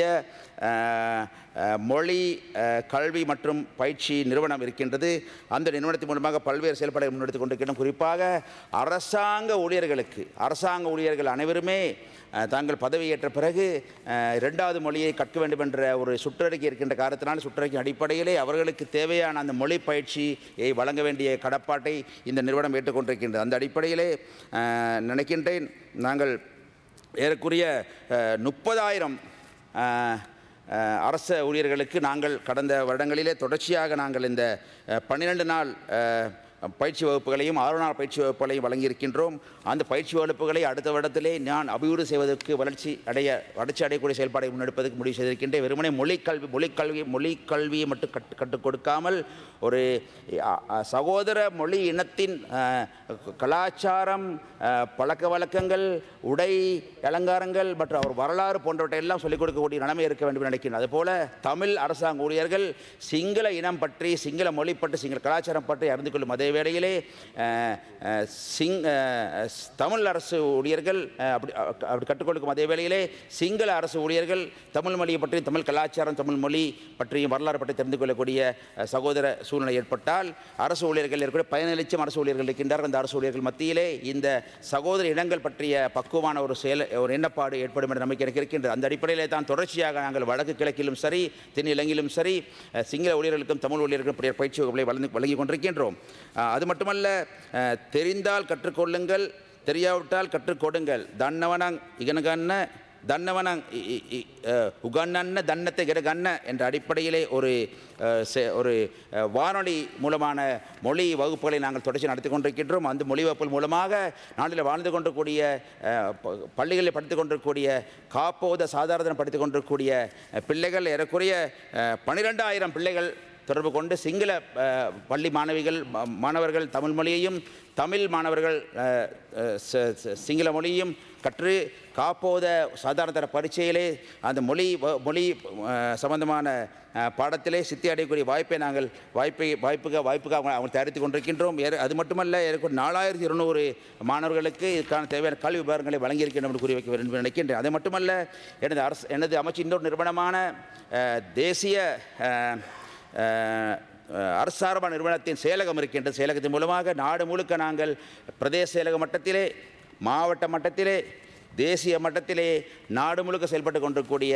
Speaker 3: அஹ், அஹ், மொழி அஹ், கல்வி மற்றும் பயிற்சி நிறுவனம் இருக்கின்றது அந்த நிறுவனத்தின் மூலமாக பல்வேறு செயல்பாடுகளை முன்னெடுத்துக் கொண்டிருக்கின்றோம் குறிப்பாக அரசாங்க ஊழியர்களுக்கு அரசாங்க ஊழியர்கள் அனைவருமே அஹ், தாங்கள் பதவியேற்ற பிறகு அஹ், இரண்டாவது மொழியை கற்க வேண்டும் என்ற ஒரு சுற்றறிக்கை இருக்கின்ற காரணத்தினால் சுற்றறிக்கை அடிப்படையிலே அவர்களுக்கு தேவையான அந்த மொழி பயிற்சியை வழங்க வேண்டிய கடப்பாட்டை இந்த நிறுவனம் ஏற்றுக்கொண்டிருக்கின்றது அந்த அடிப்படையிலே அஹ், நினைக்கின்றேன் நாங்கள் ஏறக்குறைய முப்பதாயிரம் அரச ஊழியர்களுக்கு நாங்கள் கடந்த வருடங்களிலே தொடர்ச்சியாக நாங்கள் இந்த பன்னிரண்டு நாள் அஹ், பயிற்சி வகுப்புகளையும் ஆறு நாள் பயிற்சி வகுப்புகளையும் வழங்கியிருக்கின்றோம் அந்த பயிற்சி வகுப்புகளை அடுத்த வருடத்திலே நான் அபிவிருத்தி செய்வதற்கு வளர்ச்சி அடைய வளர்ச்சி அடையக்கூடிய செயல்பாடை முன்னெடுப்பதற்கு முடிவு செய்திருக்கின்றேன் வெறுமனே மொழிக்கல்வி மொழிக்கல்வி மொழிக்கல்வியை மட்டும் கட்டு கற்றுக் கொடுக்காமல் ஒரு அ, அ, சகோதர மொழி இனத்தின் அ, கலாச்சாரம் அ, பழக்க வழக்கங்கள் உடை அலங்காரங்கள் மற்றும் அவர் வரலாறு போன்றவற்றை எல்லாம் சொல்லிக் கொடுக்கக்கூடிய நிலைமை இருக்க வேண்டும் என்று நினைக்கிறேன் அதுபோல தமிழ் அரசாங்க ஊழியர்கள் சிங்கள இனம் பற்றி சிங்கள மொழி பற்றி சிங்கள கலாச்சாரம் பற்றி அறிந்து கொள்ளும் அதே வேளையிலே அ, அ, சிங் அ, ஸ்- தமிழ் அரசு ஊழியர்கள் அ, அப்படி அ, அப்படி கற்றுக் கொடுக்கும் அதே வேளையிலே சிங்கள அரசு ஊழியர்கள் தமிழ் மொழியை பற்றி தமிழ் கலாச்சாரம் தமிழ் மொழி பற்றியும் வரலாறு பற்றி தெரிந்து கொள்ளக்கூடிய அ, சகோதர சூழ்நிலை ஏற்பட்டால் அரசு ஊழியர்கள் இருக்கக்கூடிய பதினேழு லட்சம் அரசு ஊழியர்கள் இருக்கின்றார்கள் அந்த அரசு ஊழியர்கள் மத்தியிலே இந்த சகோதர இனங்கள் பற்றிய பக்குவமான ஒரு செயல் ஒரு எண்ணப்பாடு ஏற்படும் என்ற நம்பிக்கை எனக்கு இருக்கின்றது அந்த அடிப்படையிலே தான் தொடர்ச்சியாக நாங்கள் வடக்கு கிழக்கிலும் சரி தென் இலங்கையிலும் சரி அஹ், சிங்கள ஊழியர்களுக்கும் தமிழ் ஊழியர்களுக்கும் இப்படி பயிற்சி வகுப்புகளை வழங்கி வழங்கி கொண்டிருக்கின்றோம் அஹ், அது மட்டுமல்ல அஹ், தெரிந்தால் கற்றுக்கொள்ளுங்கள் தெரியாவிட்டால் கற்றுக் கொடுங்கள் தன்னவனங் இகனகன்ன தன்னவனங் இ- இ- இ- அஹ், உகன்னன்ன தன்னத்தை கிரகன்ன என்ற அடிப்படையிலே ஒரு அஹ், செ- ஒரு அஹ், வானொலி மூலமான மொழி வகுப்புகளை நாங்கள் தொடர்ச்சி நடத்தி கொண்டிருக்கின்றோம் அந்த மொழி வகுப்புகள் மூலமாக நாட்டில் வாழ்ந்து கொண்டிருக்கூடிய அஹ், ப- பள்ளிகளில் படித்துக் கொண்டிருக்கக்கூடிய காப்போத சாதாரண படித்துக் கொண்டிருக்கக்கூடிய அஹ், பிள்ளைகள் ஏறக்குறைய பன்னிரெண்டாயிரம் பிள்ளைகள் தொடர்பு கொண்டு சிங்கள அஹ், பள்ளி மாணவிகள் ம- மாணவர்கள் தமிழ் மொழியையும் தமிழ் மாணவர்கள் அஹ், அஹ், ச- ச- சிங்கள மொழியும் கற்று காப்போத சாதாரண தர பரீட்சையிலே அந்த மொழி வ- மொழி அஹ், சம்பந்தமான அஹ், பாடத்திலே சித்தி அடையக்கூடிய வாய்ப்பை நாங்கள் வாய்ப்பை வாய்ப்புக வாய்ப்புக்காக அவங்க அவங்க தயாரித்து கொண்டிருக்கின்றோம் ஏற- அது மட்டுமல்ல ஏறக்குறைய நாலாயிரத்தி இருநூறு மாணவர்களுக்கு இதுக்கான தேவையான கல்வி விவரங்களை வழங்கியிருக்கின்றோம் என்று கூறி வைக்க வேண்டும் என்று நினைக்கின்றேன் அது மட்டுமல்ல எனது அரசு எனது அமைச்சு இன்னொரு நிறுவனமான அஹ், தேசிய அஹ், அஹ், அஹ், அரசார்ப நிறுவனத்தின் செயலகம் இருக்கின்ற செயலகத்தின் மூலமாக நாடு முழுக்க நாங்கள் பிரதேச செயலக மட்டத்திலே மாவட்ட மட்டத்திலே தேசிய மட்டத்திலே நாடு முழுக்க செயல்பட்டு கொண்டிருக்கக்கூடிய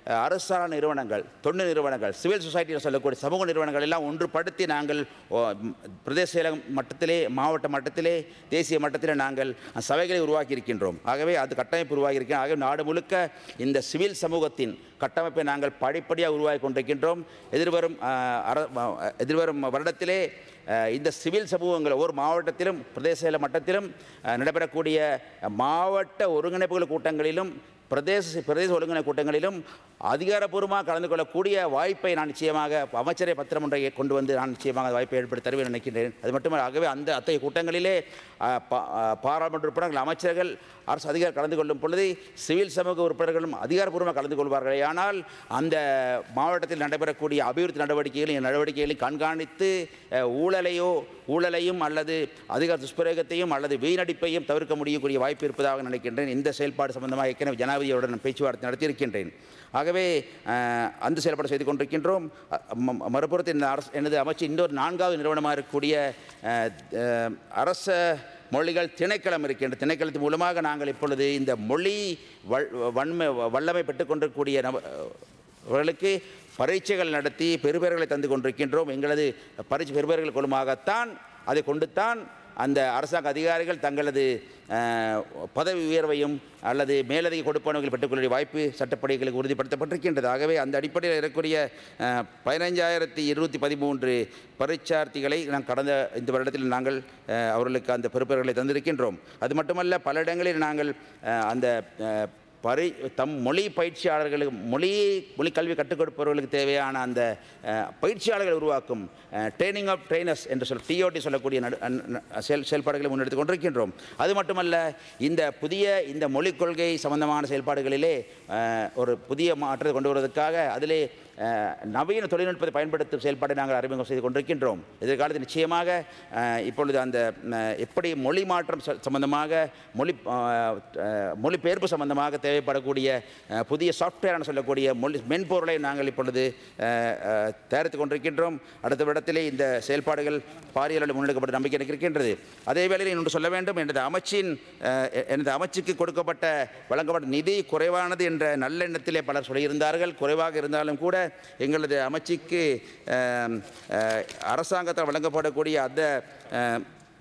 Speaker 3: அஹ், அரசாங்க நிறுவனங்கள் தொண்டு நிறுவனங்கள் சிவில் சொசைட்டியில் சொல்லக்கூடிய சமூக நிறுவனங்கள் எல்லாம் ஒன்றுபடுத்தி நாங்கள் ஓ, ம், பிரதேச செயலகம் மட்டத்திலே மாவட்ட மட்டத்திலே தேசிய மட்டத்திலே நாங்கள் சபைகளை உருவாக்கி இருக்கின்றோம் ஆகவே அது கட்டமைப்பு உருவாகி இருக்கிறோம் ஆகவே நாடு முழுக்க இந்த சிவில் சமூகத்தின் கட்டமைப்பை நாங்கள் படிப்படியாக உருவாக்கி கொண்டிருக்கின்றோம் எதிர்வரும் அஹ், அர- அஹ், எதிர்வரும் வருடத்திலே அஹ், இந்த சிவில் சமூகங்கள் ஒவ்வொரு மாவட்டத்திலும் பிரதேச செயல மட்டத்திலும் அஹ், நடைபெறக்கூடிய மாவட்ட ஒருங்கிணைப்புகள் கூட்டங்களிலும் பிரதேச பிரதேச ஒருங்கிணை கூட்டங்களிலும் அதிகாரப்பூர்வமாக கலந்து கொள்ளக்கூடிய வாய்ப்பை நான் நிச்சயமாக அமைச்சரை பத்திரம் ஒன்றை கொண்டு வந்து நான் நிச்சயமாக அந்த வாய்ப்பை ஏற்படுத்தி தருவேன் நினைக்கின்றேன் அது மட்டுமல்ல ஆகவே அந்த அத்தகைய கூட்டங்களிலே அஹ், பா- அஹ், பாராளுமன்ற உறுப்பினர்கள் அமைச்சர்கள் அரசு அதிகாரி கலந்து கொள்ளும் பொழுது சிவில் சமூக உறுப்பினர்களும் அதிகாரப்பூர்வமாக கலந்து கொள்வார்களே ஆனால் அந்த மாவட்டத்தில் நடைபெறக்கூடிய அபிவிருத்தி நடவடிக்கைகளையும் நடவடிக்கைகளை கண்காணித்து அஹ், ஊழலையோ ஊழலையும் அல்லது அதிகார துஷ்பிரயோகத்தையும் அல்லது வீணடிப்பையும் தவிர்க்க முடியக்கூடிய வாய்ப்பு இருப்பதாக நினைக்கின்றேன் இந்த செயல்பாடு சம்பந்தமாக ஏற்கனவே ஜனாதிபதியுடன் நான் பேச்சுவார்த்தை நடத்தியிருக்கின்றேன் ஆகவே அஹ், அந்த செயல்பாடு செய்து கொண்டிருக்கின்றோம் அ- ம- மறுபுறத்தில் இந்த அரசு எனது அமைச்சு இன்னொரு நான்காவது நிறுவனமாக இருக்கக்கூடிய அஹ், அஹ், அரச மொழிகள் திணைக்களம் இருக்கின்ற திணைக்களத்தின் மூலமாக நாங்கள் இப்பொழுது இந்த மொழி வல் வன்மை வல்லமை பெற்றுக்கொண்டிருக்கக்கூடிய நப அவர்களுக்கு பரீட்சைகள் நடத்தி பெறுபேறுகளை தந்து கொண்டிருக்கின்றோம் எங்களது பரீட்சை பெறுபேறுகள் மூலமாகத்தான் அதை கொண்டுத்தான் அந்த அரசாங்க அதிகாரிகள் தங்களது அஹ், பதவி உயர்வையும் அல்லது மேலதிக கொடுப்பனவுகள் பெற்றுக்கொள்ள வாய்ப்பு சட்டப்படிகளுக்கு உறுதிப்படுத்தப்பட்டிருக்கின்றது ஆகவே அந்த அடிப்படையில் இருக்கக்கூடிய அஹ், பதினைஞ்சாயிரத்தி இருநூற்றி பதிமூன்று பரீட்சார்த்திகளை நான் கடந்த இந்த வருடத்தில் நாங்கள் அஹ், அவர்களுக்கு அந்த பெறுபேறுகளை தந்திருக்கின்றோம் அது மட்டுமல்ல பல இடங்களில் நாங்கள் அஹ், அந்த அஹ், பரி தம் மொழி பயிற்சியாளர்களுக்கு மொழி மொழி கல்வி கற்றுக் கொடுப்பவர்களுக்கு தேவையான அந்த அஹ், பயிற்சியாளர்களை உருவாக்கும் ட்ரைனிங் ஆஃப் ட்ரைனர்ஸ் என்று சொல் டிஓடி சொல்லக்கூடிய நடு அன்- ந- செயல் செயல்பாடுகளை முன்னெடுத்து கொண்டிருக்கின்றோம் அது மட்டுமல்ல இந்த புதிய இந்த மொழிக் கொள்கை சம்பந்தமான செயல்பாடுகளிலே அஹ், ஒரு புதிய மாற்றத்தை கொண்டு வருவதற்காக அதிலே அஹ், நவீன தொழில்நுட்பத்தை பயன்படுத்தும் செயல்பாட்டை நாங்கள் அறிமுகம் செய்து கொண்டிருக்கின்றோம் எதிர்காலத்தில் நிச்சயமாக அஹ், இப்பொழுது அந்த அஹ், எப்படி மொழி மாற்றம் ச- சம்பந்தமாக மொழி அஹ், அஹ், மொழிபெயர்ப்பு சம்பந்தமாக தேவைப்படக்கூடிய அஹ், புதிய சாஃப்ட்வேரான சொல்லக்கூடிய மொழி மென்பொருளை நாங்கள் இப்பொழுது அஹ், அஹ், தயாரித்து கொண்டிருக்கின்றோம் அடுத்த இடத்திலே இந்த செயல்பாடுகள் பாரிய அளவில் முன்னெடுக்கப்பட்ட நம்பிக்கை எனக்கு இருக்கின்றது அதே வேளையில் இன்னொன்று சொல்ல வேண்டும் எனது அமைச்சின் அஹ், எ- எனது அமைச்சுக்கு கொடுக்கப்பட்ட வழங்கப்பட்ட நிதி குறைவானது என்ற நல்லெண்ணத்திலே பலர் சொல்லியிருந்தார்கள் குறைவாக இருந்தாலும் கூட எங்களது அமைச்சுக்கு அஹ், அஹ், அரசாங்கத்தால் வழங்கப்படக்கூடிய அந்த அஹ்,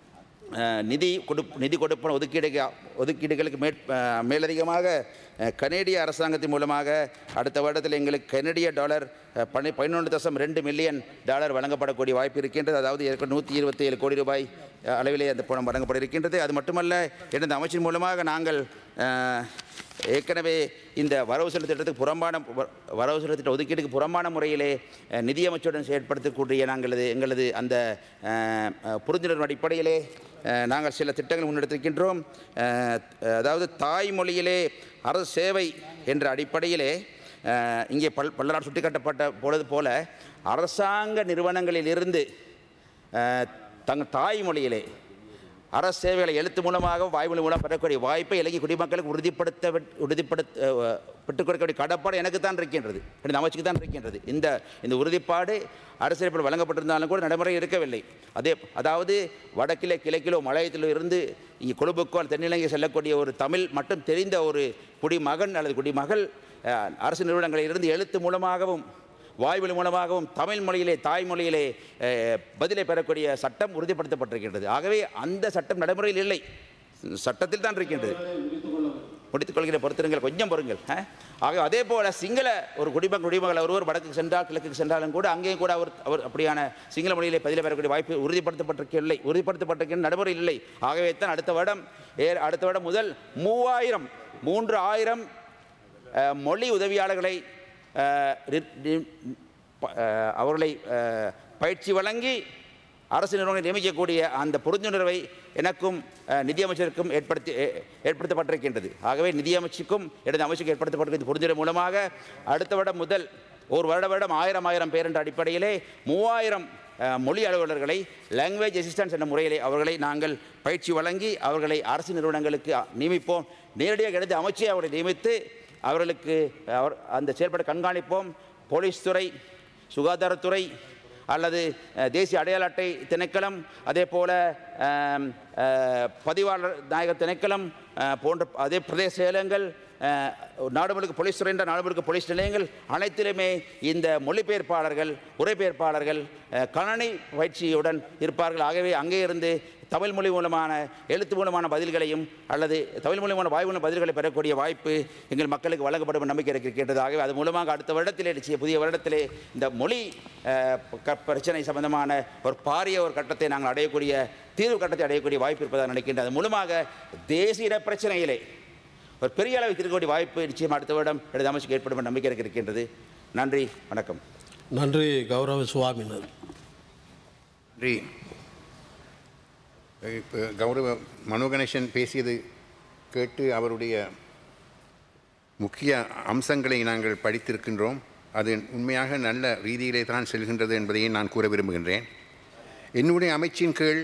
Speaker 3: அஹ், நிதி கொடு நிதி கொடுப்பன ஒதுக்கீடு ஒதுக்கீடுகளுக்கு மேற் அஹ், மேலதிகமாக அஹ், கனேடிய அரசாங்கத்தின் மூலமாக அடுத்த வருடத்தில் எங்களுக்கு கனடிய டாலர் அஹ், பனி பதினொன்று தசம் ரெண்டு மில்லியன் டாலர் வழங்கப்படக்கூடிய வாய்ப்பு இருக்கின்றது அதாவது ஏற்கனவே நூற்றி இருபத்தி ஏழு கோடி ரூபாய் அஹ், அளவிலே அந்த பணம் வழங்கப்பட இருக்கின்றது அது மட்டுமல்ல எனது அமைச்சின் மூலமாக நாங்கள் அஹ், ஏற்கனவே இந்த வரவு செலுத்த திட்டத்துக்கு புறம்பான வ- வரவு செலுத்த திட்ட ஒதுக்கீட்டுக்கு புறம்பான முறையிலே அஹ், நிதியமைச்சருடன் செயற்படுத்தக்கூடிய நாங்களது எங்களது அந்த அஹ், அஹ், புரிந்துணர்வு அடிப்படையிலே அஹ், நாங்கள் சில திட்டங்கள் முன்னெடுத்திருக்கின்றோம் அஹ், அதாவது தாய்மொழியிலே அரசு சேவை என்ற அடிப்படையிலே அஹ், இங்கே பல் பல்லநாடு சுட்டிக்காட்டப்பட்ட பொழுது போல அரசாங்க நிறுவனங்களிலிருந்து அஹ், தங்கள் தாய்மொழியிலே அரசு சேவைகளை எழுத்து மூலமாக வாய்மொழி மூலம் பெறக்கூடிய வாய்ப்பை இலங்கை குடிமக்களுக்கு உறுதிப்படுத்த வெட்- உறுதிப்படுத்த அஹ், பெற்றுக் கொடுக்கக்கூடிய கடப்பாடு எனக்கு தான் இருக்கின்றது எனது அமைச்சுக்கு தான் இருக்கின்றது இந்த இந்த உறுதிப்பாடு அரசியல் வழங்கப்பட்டிருந்தாலும் கூட நடைமுறை இருக்கவில்லை அதே அதாவது வடக்கிலே கிழக்கிலோ மலையத்திலோ இருந்து இங்கே கொழும்புக்கோ அல்லது தென்னிலங்கை செல்லக்கூடிய ஒரு தமிழ் மட்டும் தெரிந்த ஒரு குடிமகன் அல்லது குடிமகள் அஹ், அரசு நிறுவனங்களில் இருந்து எழுத்து மூலமாகவும் வாய்வழி மூலமாகவும் தமிழ் மொழியிலே தாய்மொழியிலே அஹ், பதிலை பெறக்கூடிய சட்டம் உறுதிப்படுத்தப்பட்டிருக்கின்றது ஆகவே அந்த சட்டம் நடைமுறையில் இல்லை சட்டத்தில் தான் இருக்கின்றது முடித்துக் கொள்கிற பொறுத்திருங்கள் கொஞ்சம் பொறுங்கள் ஆ? ஆக அதே போல சிங்கள ஒரு குடிமகன் குடிமகள் ஒருவர் வடக்கு சென்றால் கிழக்கு சென்றாலும் கூட அங்கேயும் கூட அவர் அவர் அப்படியான சிங்கள மொழியிலே பதில பெறக்கூடிய வாய்ப்பு உறுதிப்படுத்தப்பட்டிருக்கவில்லை உறுதிப்படுத்தப்பட்டிருக்கின்ற நடைமுறையில் இல்லை ஆகவே தான் அடுத்த வருடம் ஏ அடுத்த வருடம் முதல் மூவாயிரம் மூன்று ஆயிரம் அஹ், மொழி உதவியாளர்களை அஹ், ரி- ரி- ப- அஹ், அவர்களை அஹ், பயிற்சி வழங்கி அரசு நிறுவனங்களை நியமிக்கக்கூடிய அந்த புரிந்துணர்வை எனக்கும் அஹ், நிதியமைச்சருக்கும் ஏற்படுத்தி ஏ- ஏற்படுத்தப்பட்டிருக்கின்றது ஆகவே நிதியமைச்சுக்கும் எனது அமைச்சுக்கு ஏற்படுத்தப்பட்டிருக்கிற புரிந்துணர்வு மூலமாக அடுத்த வருடம் முதல் ஒரு வருட வருடம் ஆயிரம் ஆயிரம் பேர் என்ற அடிப்படையிலே மூவாயிரம் அஹ், மொழி அலுவலர்களை லாங்குவேஜ் அசிஸ்டன்ஸ் என்ற முறையிலே அவர்களை நாங்கள் பயிற்சி வழங்கி அவர்களை அரசு நிறுவனங்களுக்கு நியமிப்போம் நேரடியாக எடுத்து அமைச்சை அவர்களை நியமித்து அவர்களுக்கு அவர் அந்த செயல்பாடு கண்காணிப்போம் போலீஸ் துறை சுகாதாரத்துறை அல்லது அஹ், தேசிய அடையாள அட்டை திணைக்களம் அதே போல ஆம், அஹ், பதிவாளர் நாயக திணைக்களம் அஹ், போன்ற அதே பிரதேச செயலகங்கள் அஹ், நாடு முழுக்க போலீஸ் துறை என்ற நாடு முழுக்க போலீஸ் நிலையங்கள் அனைத்திலுமே இந்த மொழிபெயர்ப்பாளர்கள் உரைபெயர்ப்பாளர்கள் அஹ், கணனி பயிற்சியுடன் இருப்பார்கள் ஆகவே அங்கே இருந்து தமிழ் மொழி மூலமான எழுத்து மூலமான பதில்களையும் அல்லது தமிழ் மூலமான வாய் மூலம் பதில்களை பெறக்கூடிய வாய்ப்பு எங்கள் மக்களுக்கு வழங்கப்படும் நம்பிக்கை இருக்கின்றது ஆகவே அது மூலமாக அடுத்த வருடத்திலே நிச்சய புதிய வருடத்திலே இந்த மொழி அஹ், க- பிரச்சனை சம்பந்தமான ஒரு பாரிய ஒரு கட்டத்தை நாங்கள் அடையக்கூடிய தீர்வு கட்டத்தை அடையக்கூடிய வாய்ப்பு இருப்பதாக நினைக்கின்றது அது மூலமாக தேசிய இன பிரச்சனையிலே ஒரு பெரிய அளவில் இருக்கக்கூடிய வாய்ப்பு நிச்சயம் அடுத்த வருடம் எனது அமைச்சுக்கு ஏற்படும் என்ற நம்பிக்கை எனக்கு இருக்கின்றது நன்றி வணக்கம்
Speaker 1: நன்றி கௌரவ சுவாமினர்
Speaker 4: நன்றி இப்போ கௌரவ மனோ கணேசன் பேசியது கேட்டு அவருடைய முக்கிய அம்சங்களை நாங்கள் படித்திருக்கின்றோம் அது உண்மையாக நல்ல ரீதியிலே தான் செல்கின்றது என்பதையும் நான் கூற விரும்புகின்றேன் என்னுடைய அமைச்சின் கீழ்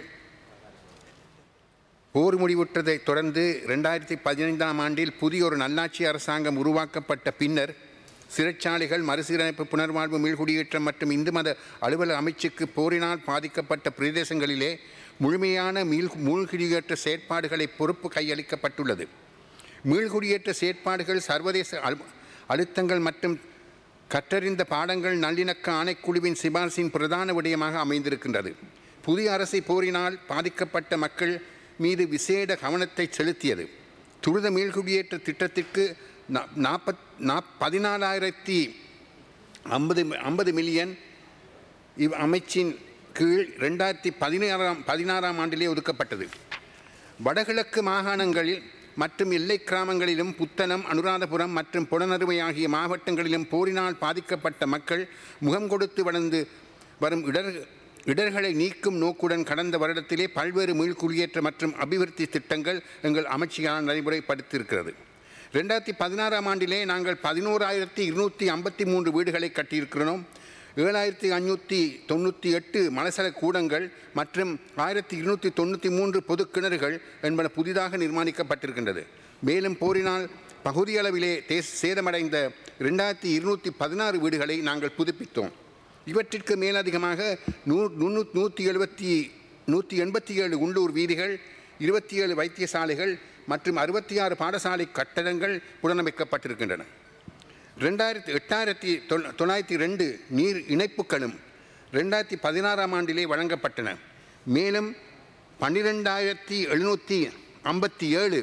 Speaker 4: போர் முடிவுற்றதைத் தொடர்ந்து ரெண்டாயிரத்தி பதினைந்தாம் ஆண்டில் புதிய ஒரு நல்லாட்சி அரசாங்கம் உருவாக்கப்பட்ட பின்னர் சிறைச்சாலைகள் மறுசீரமைப்பு புனர்வாழ்வு மீள்குடியேற்றம் மற்றும் இந்து மத அலுவலக அமைச்சுக்கு போரினால் பாதிக்கப்பட்ட பிரதேசங்களிலே முழுமையான மீள் மூழ்குடியேற்ற செயற்பாடுகளை பொறுப்பு கையளிக்கப்பட்டுள்ளது மீள்குடியேற்ற செயற்பாடுகள் சர்வதேச அழு அழுத்தங்கள் மற்றும் கற்றறிந்த பாடங்கள் நல்லிணக்க ஆணைக்குழுவின் சிபார்சின் பிரதான விடயமாக அமைந்திருக்கின்றது புதிய அரசை போரினால் பாதிக்கப்பட்ட மக்கள் மீது விசேட கவனத்தை செலுத்தியது துரித மீள்குடியேற்ற திட்டத்திற்கு நா- நாற்பத் நாப் பதினாலாயிரத்தி ஐம்பது ஐம்பது மில்லியன் இவ் அமைச்சின் கீழ் ரெண்டாயிரத்தி பதினாறாம் பதினாறாம் ஆண்டிலே ஒதுக்கப்பட்டது வடகிழக்கு மாகாணங்களில் மற்றும் எல்லை கிராமங்களிலும் புத்தனம் அனுராதபுரம் மற்றும் புலனறுவை ஆகிய மாவட்டங்களிலும் போரினால் பாதிக்கப்பட்ட மக்கள் முகம் கொடுத்து வளர்ந்து வரும் இடர் இடர்களை நீக்கும் நோக்குடன் கடந்த வருடத்திலே பல்வேறு மீள்குடியேற்ற மற்றும் அபிவிருத்தி திட்டங்கள் எங்கள் அமைச்சியால் நடைமுறைப்படுத்தியிருக்கிறது ரெண்டாயிரத்தி பதினாறாம் ஆண்டிலே நாங்கள் பதினோராயிரத்தி இருநூற்றி ஐம்பத்தி மூன்று வீடுகளை கட்டியிருக்கிறோம் ஏழாயிரத்தி அஞ்சூற்றி தொண்ணூற்றி எட்டு மலசல கூடங்கள் மற்றும் ஆயிரத்தி இருநூற்றி தொண்ணூற்றி மூன்று பொது கிணறுகள் என்பன புதிதாக நிர்மாணிக்கப்பட்டிருக்கின்றது மேலும் போரினால் பகுதியளவிலே தே சேதமடைந்த ரெண்டாயிரத்தி இருநூற்றி பதினாறு வீடுகளை நாங்கள் புதுப்பித்தோம் இவற்றிற்கு மேலதிகமாக நூ நூறு நூற்றி எழுபத்தி நூற்றி எண்பத்தி ஏழு உள்ளூர் வீதிகள் இருபத்தி ஏழு வைத்தியசாலைகள் மற்றும் அறுபத்தி ஆறு பாடசாலை கட்டடங்கள் புனரமைக்கப்பட்டிருக்கின்றன ரெண்டாயிரத்தி எட்டாயிரத்தி தொள் தொள்ளாயிரத்தி ரெண்டு நீர் இணைப்புகளும் ரெண்டாயிரத்தி பதினாறாம் ஆண்டிலே வழங்கப்பட்டன மேலும் பன்னிரெண்டாயிரத்தி எழுநூற்றி ஐம்பத்தி ஏழு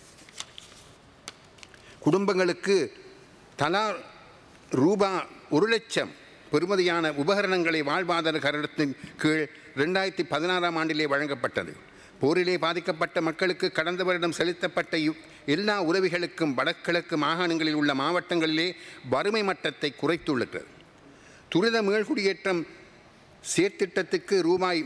Speaker 4: குடும்பங்களுக்கு தலா ரூபா ஒரு லட்சம் பெறுமதியான உபகரணங்களை வாழ்வாதார கருத்தின் கீழ் ரெண்டாயிரத்தி பதினாறாம் ஆண்டிலே வழங்கப்பட்டது போரிலே பாதிக்கப்பட்ட மக்களுக்கு கடந்த வருடம் செலுத்தப்பட்ட இவ் எல்லா உதவிகளுக்கும் வடகிழக்கு மாகாணங்களில் உள்ள மாவட்டங்களிலே வறுமை மட்டத்தை குறைத்துள்ளது துரித மீள்குடியேற்றம் சேர்த்திட்டத்துக்கு ரூபாய்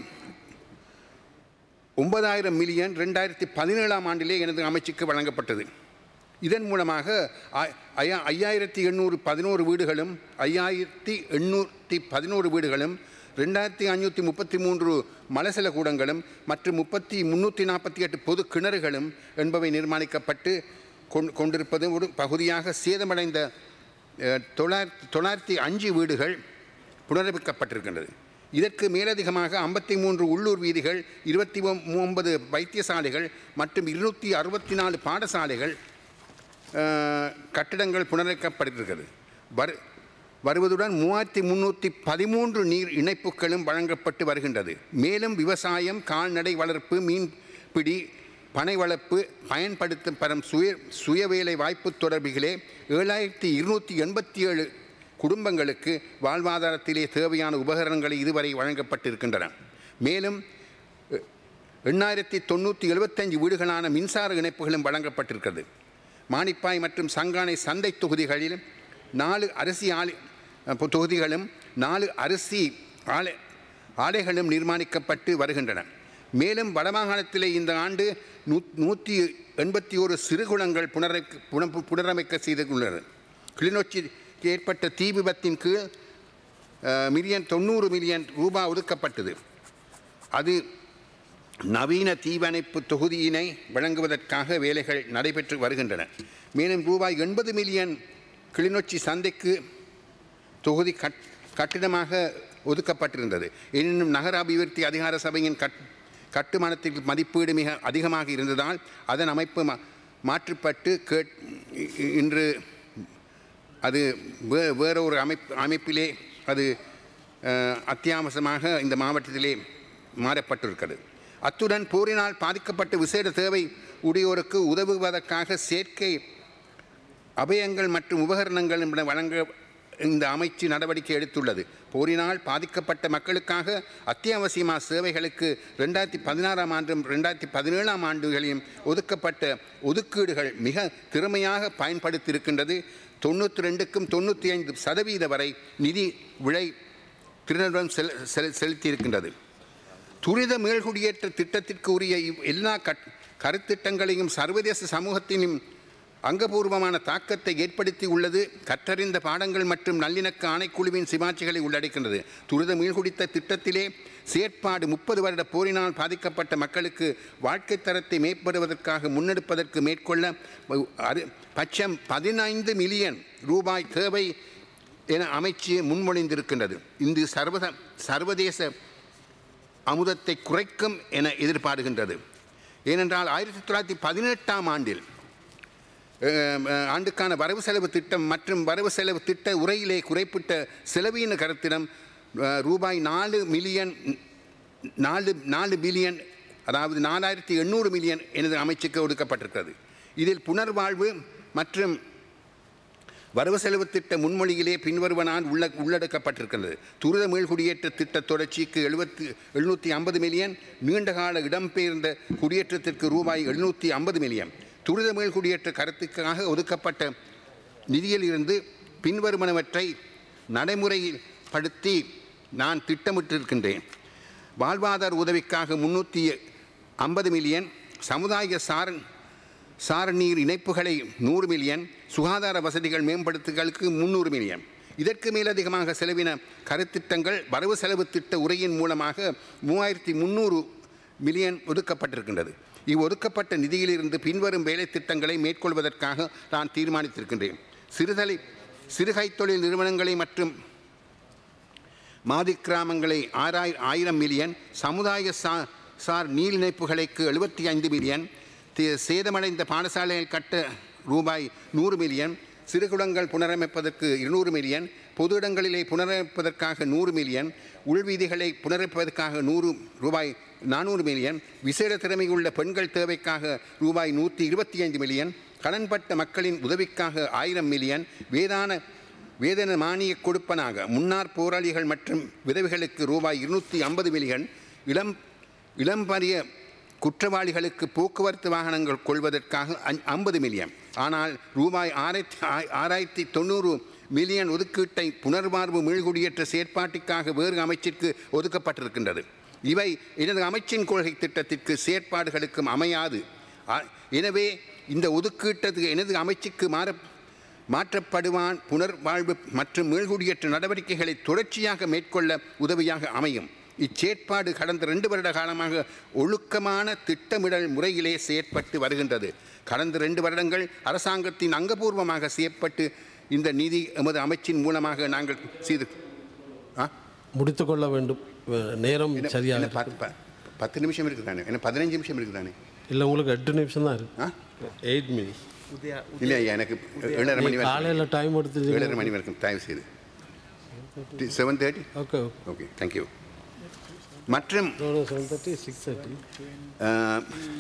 Speaker 4: ஒன்பதாயிரம் மில்லியன் ரெண்டாயிரத்தி பதினேழாம் ஆண்டிலே எனது அமைச்சுக்கு வழங்கப்பட்டது இதன் மூலமாக ஐ- ஐயா- ஐயாயிரத்தி எண்ணூறு பதினோரு வீடுகளும் ஐயாயிரத்தி எண்ணூற்றி பதினோரு வீடுகளும் ரெண்டாயிரத்தி அஞ்சூற்றி முப்பத்தி மூன்று மலசல கூடங்களும் மற்றும் முப்பத்தி முந்நூற்றி நாற்பத்தி எட்டு பொது கிணறுகளும் என்பவை நிர்மாணிக்கப்பட்டு கொண் கொண்டிருப்பது ஒரு பகுதியாக சேதமடைந்த அஹ், தொள்ளாயிரத்தி தொள்ளாயிரத்தி அஞ்சு வீடுகள் புனரமைக்கப்பட்டிருக்கின்றது இதற்கு மேலதிகமாக ஐம்பத்தி மூன்று உள்ளூர் வீதிகள் இருபத்தி ஒன்பது வைத்தியசாலைகள் மற்றும் இருநூற்றி அறுபத்தி நாலு பாடசாலைகள் அஹ், கட்டிடங்கள் புனரமைக்கப்பட்டிருக்கிறது வரு வருவதுடன் மூவாயிரத்தி முந்நூற்றி பதிமூன்று நீர் இணைப்புகளும் வழங்கப்பட்டு வருகின்றது மேலும் விவசாயம் கால்நடை வளர்ப்பு மீன்பிடி பனை வளர்ப்பு பயன்படுத்தும் பெறும் சுய சுயவேலை வாய்ப்பு தொடர்பிகளே ஏழாயிரத்தி இருநூற்றி எண்பத்தி ஏழு குடும்பங்களுக்கு வாழ்வாதாரத்திலே தேவையான உபகரணங்களை இதுவரை வழங்கப்பட்டிருக்கின்றன மேலும் எண்ணாயிரத்தி தொண்ணூற்றி எழுபத்தஞ்சு வீடுகளான மின்சார இணைப்புகளும் வழங்கப்பட்டிருக்கிறது மானிப்பாய் மற்றும் சங்கானை சந்தை தொகுதிகளில் நாலு அரிசி ஆலை அஹ், தொகுதிகளும் நாலு அரிசி ஆலை ஆலைகளும் நிர்மாணிக்கப்பட்டு வருகின்றன மேலும் வடமாகாணத்திலே இந்த ஆண்டு நூ நூற்றி எண்பத்தி ஒரு சிறுகுளங்கள் புனரை புன புனரமைக்க செய்துள்ளது கிளிநொச்சிக்கு ஏற்பட்ட தீ விபத்தின் கீழ் அஹ், மில்லியன் தொண்ணூறு மில்லியன் ரூபாய் ஒதுக்கப்பட்டது அது நவீன தீவணைப்பு தொகுதியினை வழங்குவதற்காக வேலைகள் நடைபெற்று வருகின்றன மேலும் ரூபாய் எண்பது மில்லியன் கிளிநொச்சி சந்தைக்கு தொகுதி கட் கட்டிடமாக ஒதுக்கப்பட்டிருந்தது எனினும் நகர அபிவிருத்தி அதிகார சபையின் கட் கட்டுமானத்திற்கு மதிப்பீடு மிக அதிகமாக இருந்ததால் அதன் அமைப்பு மா- மாற்றப்பட்டு கேட் இ- இ- இன்று அது வே வேற ஒரு அமைப்பு அமைப்பிலே அது அஹ், அத்தியாவசியமாக இந்த மாவட்டத்திலே மாறப்பட்டிருக்கிறது அத்துடன் போரினால் பாதிக்கப்பட்ட விசேட தேவை உடையோருக்கு உதவுவதற்காக செயற்கை அபயங்கள் மற்றும் உபகரணங்கள் என்பன வழங்க இந்த அமைச்சு நடவடிக்கை எடுத்துள்ளது போரினால் பாதிக்கப்பட்ட மக்களுக்காக அத்தியாவசியமான சேவைகளுக்கு ரெண்டாயிரத்தி பதினாறாம் ஆண்டும் ரெண்டாயிரத்தி பதினேழாம் ஆண்டுகளிலும் ஒதுக்கப்பட்ட ஒதுக்கீடுகள் மிக திறமையாக பயன்படுத்தியிருக்கின்றது தொண்ணூற்றி ரெண்டுக்கும் தொண்ணூற்றி ஐந்து சதவீத வரை நிதி விலை திருநிறுவனம் செல் செல் செலுத்தியிருக்கின்றது துரித மேல்குடியேற்ற திட்டத்திற்கு உரிய இவ் எல்லா கட் கருத்திட்டங்களையும் சர்வதேச சமூகத்தினும் அங்கபூர்வமான தாக்கத்தை ஏற்படுத்தி உள்ளது கற்றறிந்த பாடங்கள் மற்றும் நல்லிணக்க ஆணைக்குழுவின் சிபாட்சிகளை உள்ளடக்கின்றது துரித மீள்குடித்த திட்டத்திலே செயற்பாடு முப்பது வருட போரினால் பாதிக்கப்பட்ட மக்களுக்கு வாழ்க்கை தரத்தை மேம்படுவதற்காக முன்னெடுப்பதற்கு மேற்கொள்ள அரு- பட்சம் பதினைந்து மில்லியன் ரூபாய் தேவை என அமைச்சு முன்மொழிந்திருக்கின்றது இந்த சர்வத சர்வதேச அமுதத்தை குறைக்கும் என எதிர்பார்க்கின்றது ஏனென்றால் ஆயிரத்தி தொள்ளாயிரத்தி பதினெட்டாம் ஆண்டில் அஹ், அஹ், ஆண்டுக்கான வரவு செலவு திட்டம் மற்றும் வரவு செலவு திட்ட உரையிலே குறைப்பிட்ட செலவீன கருத்திடம் அஹ், ரூபாய் நாலு மில்லியன் நாலு நாலு பில்லியன் அதாவது நாலாயிரத்தி எண்ணூறு மில்லியன் எனது அமைச்சுக்கு ஒதுக்கப்பட்டிருக்கிறது இதில் புனர்வாழ்வு மற்றும் வரவு செலவு திட்ட முன்மொழியிலே பின்வருவனால் உள்ள உள்ளடக்கப்பட்டிருக்கிறது துரித மீள்குடியேற்ற திட்ட தொடர்ச்சிக்கு எழுபத்தி எழுநூற்றி ஐம்பது மில்லியன் நீண்டகால இடம்பெயர்ந்த குடியேற்றத்திற்கு ரூபாய் எழுநூற்றி ஐம்பது மில்லியன் துரித மீள்குடியேற்ற கருத்துக்காக ஒதுக்கப்பட்ட நிதியிலிருந்து பின்வருவனவற்றை நடைமுறையில் படுத்தி நான் திட்டமிட்டிருக்கின்றேன் வாழ்வாதார உதவிக்காக முன்னூற்றி ஐம்பது மில்லியன் சமுதாய சாரன் சார நீர் இணைப்புகளை நூறு மில்லியன் சுகாதார வசதிகள் மேம்படுத்துதலுக்கு முந்நூறு மில்லியன் இதற்கு மேலதிகமாக செலவின கருத்திட்டங்கள் வரவு செலவு திட்ட உரையின் மூலமாக மூவாயிரத்தி முந்நூறு மில்லியன் ஒதுக்கப்பட்டிருக்கின்றது இவ் ஒதுக்கப்பட்ட நிதியிலிருந்து பின்வரும் வேலை திட்டங்களை மேற்கொள்வதற்காக நான் தீர்மானித்திருக்கின்றேன் சிறுதலை சிறுகைத்தொழில் நிறுவனங்களை மற்றும் மாதி கிராமங்களை ஆறாய் ஆயிரம் மில்லியன் சமுதாய சா சார் நீர் இணைப்புகளுக்கு எழுபத்தி ஐந்து மில்லியன் தி- சேதமடைந்த பாடசாலைகள் கட்ட ரூபாய் நூறு மில்லியன் சிறுகுடங்கள் புனரமைப்பதற்கு இருநூறு மில்லியன் பொது இடங்களிலே புனரமைப்பதற்காக நூறு மில்லியன் உள்வீதிகளை புனரமைப்பதற்காக நூறு ரூபாய் நானூறு மில்லியன் விசேட திறமையுள்ள பெண்கள் தேவைக்காக ரூபாய் நூற்றி இருபத்தி ஐந்து மில்லியன் கடன்பட்ட மக்களின் உதவிக்காக ஆயிரம் மில்லியன் வேதான வேதன மானிய கொடுப்பனாக முன்னார் போராளிகள் மற்றும் விதவைகளுக்கு ரூபாய் இருநூற்றி ஐம்பது மில்லியன் இளம் இளம்பரிய குற்றவாளிகளுக்கு போக்குவரத்து வாகனங்கள் கொள்வதற்காக ஐம்பது மில்லியன் ஆனால் ரூபாய் ஆயிரத்தி ஆறாயிரத்தி தொண்ணூறு மில்லியன் ஒதுக்கீட்டை புனர்வாழ்வு மீள்குடியேற்ற செயற்பாட்டிற்காக வேறு அமைச்சிற்கு ஒதுக்கப்பட்டிருக்கின்றது இவை எனது அமைச்சின் கொள்கை திட்டத்திற்கு செயற்பாடுகளுக்கும் அமையாது ஆ- எனவே இந்த ஒதுக்கீட்டது எனது அமைச்சுக்கு மாற மாற்றப்படுவான் புனர்வாழ்வு மற்றும் மீள்குடியேற்ற நடவடிக்கைகளை தொடர்ச்சியாக மேற்கொள்ள உதவியாக அமையும் இச்சேற்பாடு கடந்த ரெண்டு வருட காலமாக ஒழுக்கமான திட்டமிடல் முறையிலே செயற்பட்டு வருகின்றது கடந்த ரெண்டு வருடங்கள் அரசாங்கத்தின் அங்கபூர்வமாக செய்யப்பட்டு இந்த நிதி எமது அமைச்சின் மூலமாக நாங்கள் செய்து ஆ
Speaker 1: முடித்துக்கொள்ள வேண்டும் அஹ், நேரம்
Speaker 4: என்ன-
Speaker 1: சரியாக
Speaker 4: என்ன பத்து ப- பத்து நிமிஷம் இருக்குதானே என்ன பதினஞ்சு நிமிஷம் இருக்குதானே
Speaker 1: இல்லை உங்களுக்கு எட்டு நிமிஷம் தான் இருக்கு
Speaker 4: ஆ
Speaker 1: எயிட் மினிட்ஸ்
Speaker 4: இல்லை ஐயா எனக்கு ஏழரை மணி வரைக்கும்
Speaker 1: காலையில் டைம் எடுத்து
Speaker 4: ஏழரை மணி வரைக்கும் தயவு செய்து seven thirty
Speaker 1: okay
Speaker 4: okay thank you மற்றும்
Speaker 1: seven thirty six thirty
Speaker 4: uh,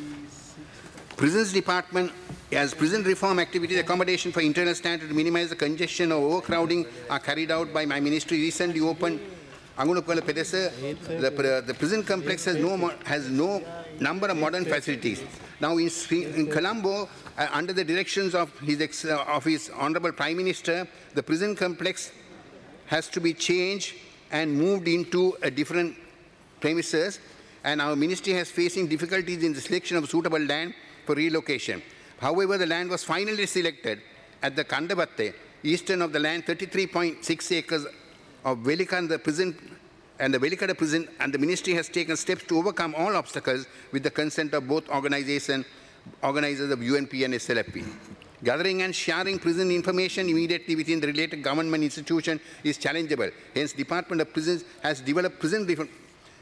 Speaker 4: Prisons Department, as prison reform activities, accommodation for internal standard to minimize the congestion or overcrowding are carried out by my ministry. Recently opened Angunupala Pedesa, the, pr- the prison complex has no, mo- has no number of modern facilities. Now in, Sri, in Colombo, uh, under the directions of his, ex, uh, of his Honorable Prime Minister, the prison complex has to be changed and moved into a different premises and our ministry has facing difficulties in the selection of suitable land for relocation. However, the land was finally selected at the Kandavatte, eastern of the land, 33.6 acres of Velikanda prison and the Velikada prison, and the ministry has taken steps to overcome all obstacles with the consent of both organization, organizers of UNP and SLFP. Gathering and sharing prison information immediately within the related government institution is challengeable. Hence, Department of Prisons has developed prison reform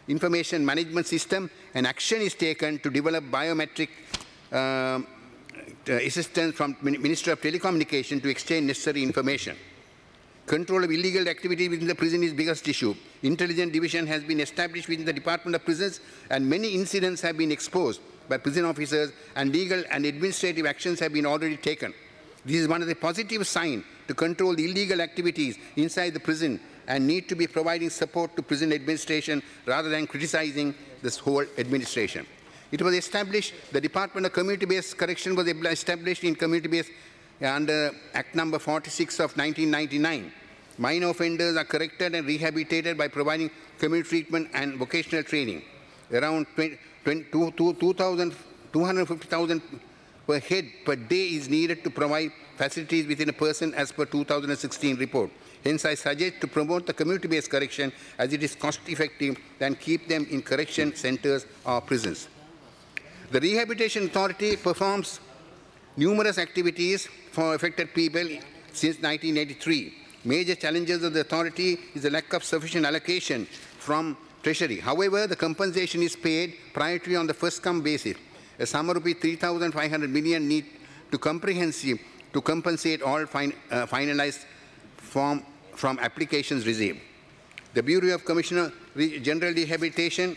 Speaker 4: information management system, and action is taken to develop biometric um, uh, assistance from Min- Ministry of Telecommunication to exchange necessary information. Control of illegal activity within the prison is biggest issue. Intelligence division has been established within the Department of Prisons and many incidents have been exposed by prison officers and legal and administrative actions have been already taken. This is one of the positive signs to control the illegal activities inside the prison and need to be providing support to prison administration rather than criticizing this whole administration. It was established, the Department of Community-Based Correction was established in community-based under Act number 46 of 1999. Minor offenders are corrected and rehabilitated by providing community treatment and vocational training. Around 20, 20, 2,000 250,000 per head per day is needed to provide facilities within a person as per 2016 report. Hence, I suggest to promote the community-based correction as it is cost-effective than keep them in correction centers or prisons. The Rehabilitation Authority performs numerous activities for affected people since 1983. Major challenges of the authority is the lack of sufficient allocation from Treasury. However, the compensation is paid priority on the first-come basis. A sum of rupees 3,500 million need to comprehensive to compensate all fin- uh, finalized form from applications received. The Bureau of Commissioner Re- General Rehabilitation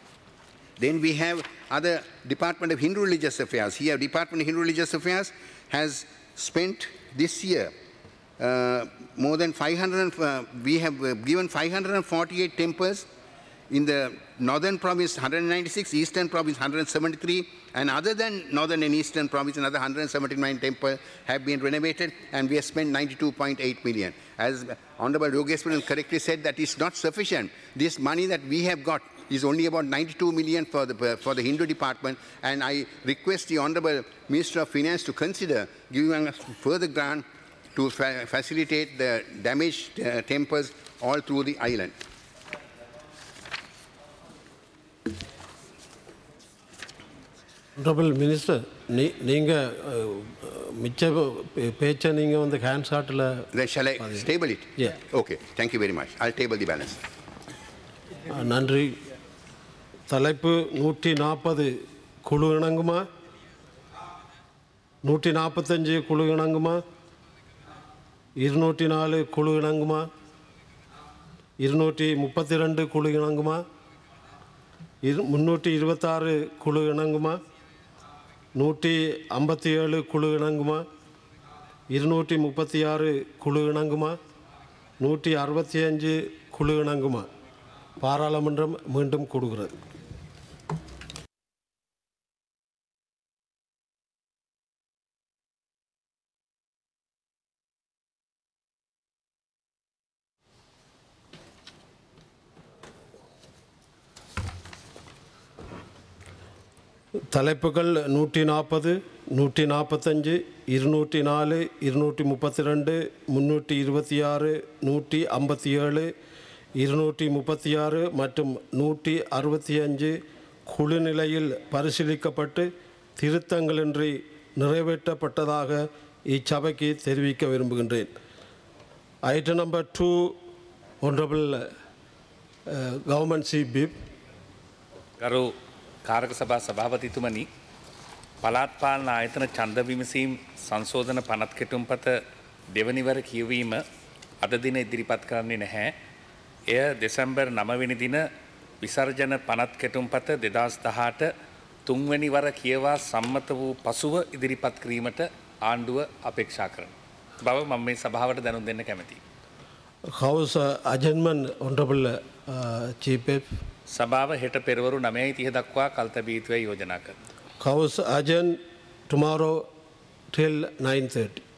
Speaker 4: then we have other Department of Hindu Religious Affairs. Here, Department of Hindu Religious Affairs has spent this year uh, more than 500, and, uh, we have uh, given 548 temples in the northern province 196, eastern province 173, and other than northern and eastern province, another 179 temples have been renovated, and we have spent 92.8 million. As Honorable Yogeshwaran correctly said, that is not sufficient. This money that we have got is only about 92 million for the, for the Hindu department, and I request the Honorable Minister of Finance to consider giving us further grant to fa- facilitate the damaged uh, temples all through the island.
Speaker 1: Honorable Minister, நீ நீங்கள் மிச்ச பே- பேச்சை நீங்கள் வந்து hand ஷாட்டில்
Speaker 4: Then shall I table it?
Speaker 1: Yeah.
Speaker 4: Okay, thank you very much. I'll table the balance.
Speaker 1: நன்றி தலைப்பு நூற்றி நாற்பது குழு இணங்குமா நூற்றி நாற்பத்தஞ்சு குழு இணங்குமா இருநூற்றி நாலு குழு இணங்குமா இருநூற்றி முப்பத்தி ரெண்டு குழு இணங்குமா இரு முந்நூற்றி இருபத்தாறு குழு இணங்குமா நூற்றி ஐம்பத்தி ஏழு குழு இணங்குமா இருநூற்றி முப்பத்தி ஆறு குழு இணங்குமா நூற்றி அறுபத்தி அஞ்சு குழு இணங்குமா பாராளுமன்றம் மீண்டும் கூடுகிறது தலைப்புகள் நூற்றி நாற்பது நூற்றி நாற்பத்தஞ்சு இருநூற்றி நாலு இருநூற்றி முப்பத்தி ரெண்டு முந்நூற்றி இருபத்தி ஆறு நூற்றி ஐம்பத்தி ஏழு இருநூற்றி முப்பத்தி ஆறு மற்றும் நூற்றி அறுபத்தி அஞ்சு குழு நிலையில் பரிசீலிக்கப்பட்டு திருத்தங்களின்றி நிறைவேற்றப்பட்டதாக இச்சபைக்கு தெரிவிக்க விரும்புகின்றேன் item number two honourable government chief whip
Speaker 5: ගරු කාරක සභා සභාපතිතුමනි පළාත් පාලන ආයතන ඡන්ද විමසීම් සංශෝධන පනත් කෙටුම්පත දෙවනිවර කියවීම අද දින ඉදිරිපත් කරන්නේ නැහැ. එය දෙසැම්බර් නමවෙනි දින විසර්ජන පනත් කෙටුම්පත දෙදස් දහට තුන්වැනි වර කියවා සම්මත වූ පසුව ඉදිරිපත් කිරීමට ආණ්ඩුව අපේක්ෂා කරන. බව මම මේ සභාවට දැනුම් දෙන්න කැමතියි.
Speaker 1: House uh, adjournment, Honorable uh, Chief Whip.
Speaker 5: සභාව හෙට පෙරවරු නමයයි තිය දක්වා කල්තබීතුවයි යෝජනා කරන.
Speaker 1: House adjourn tomorrow till 9:30.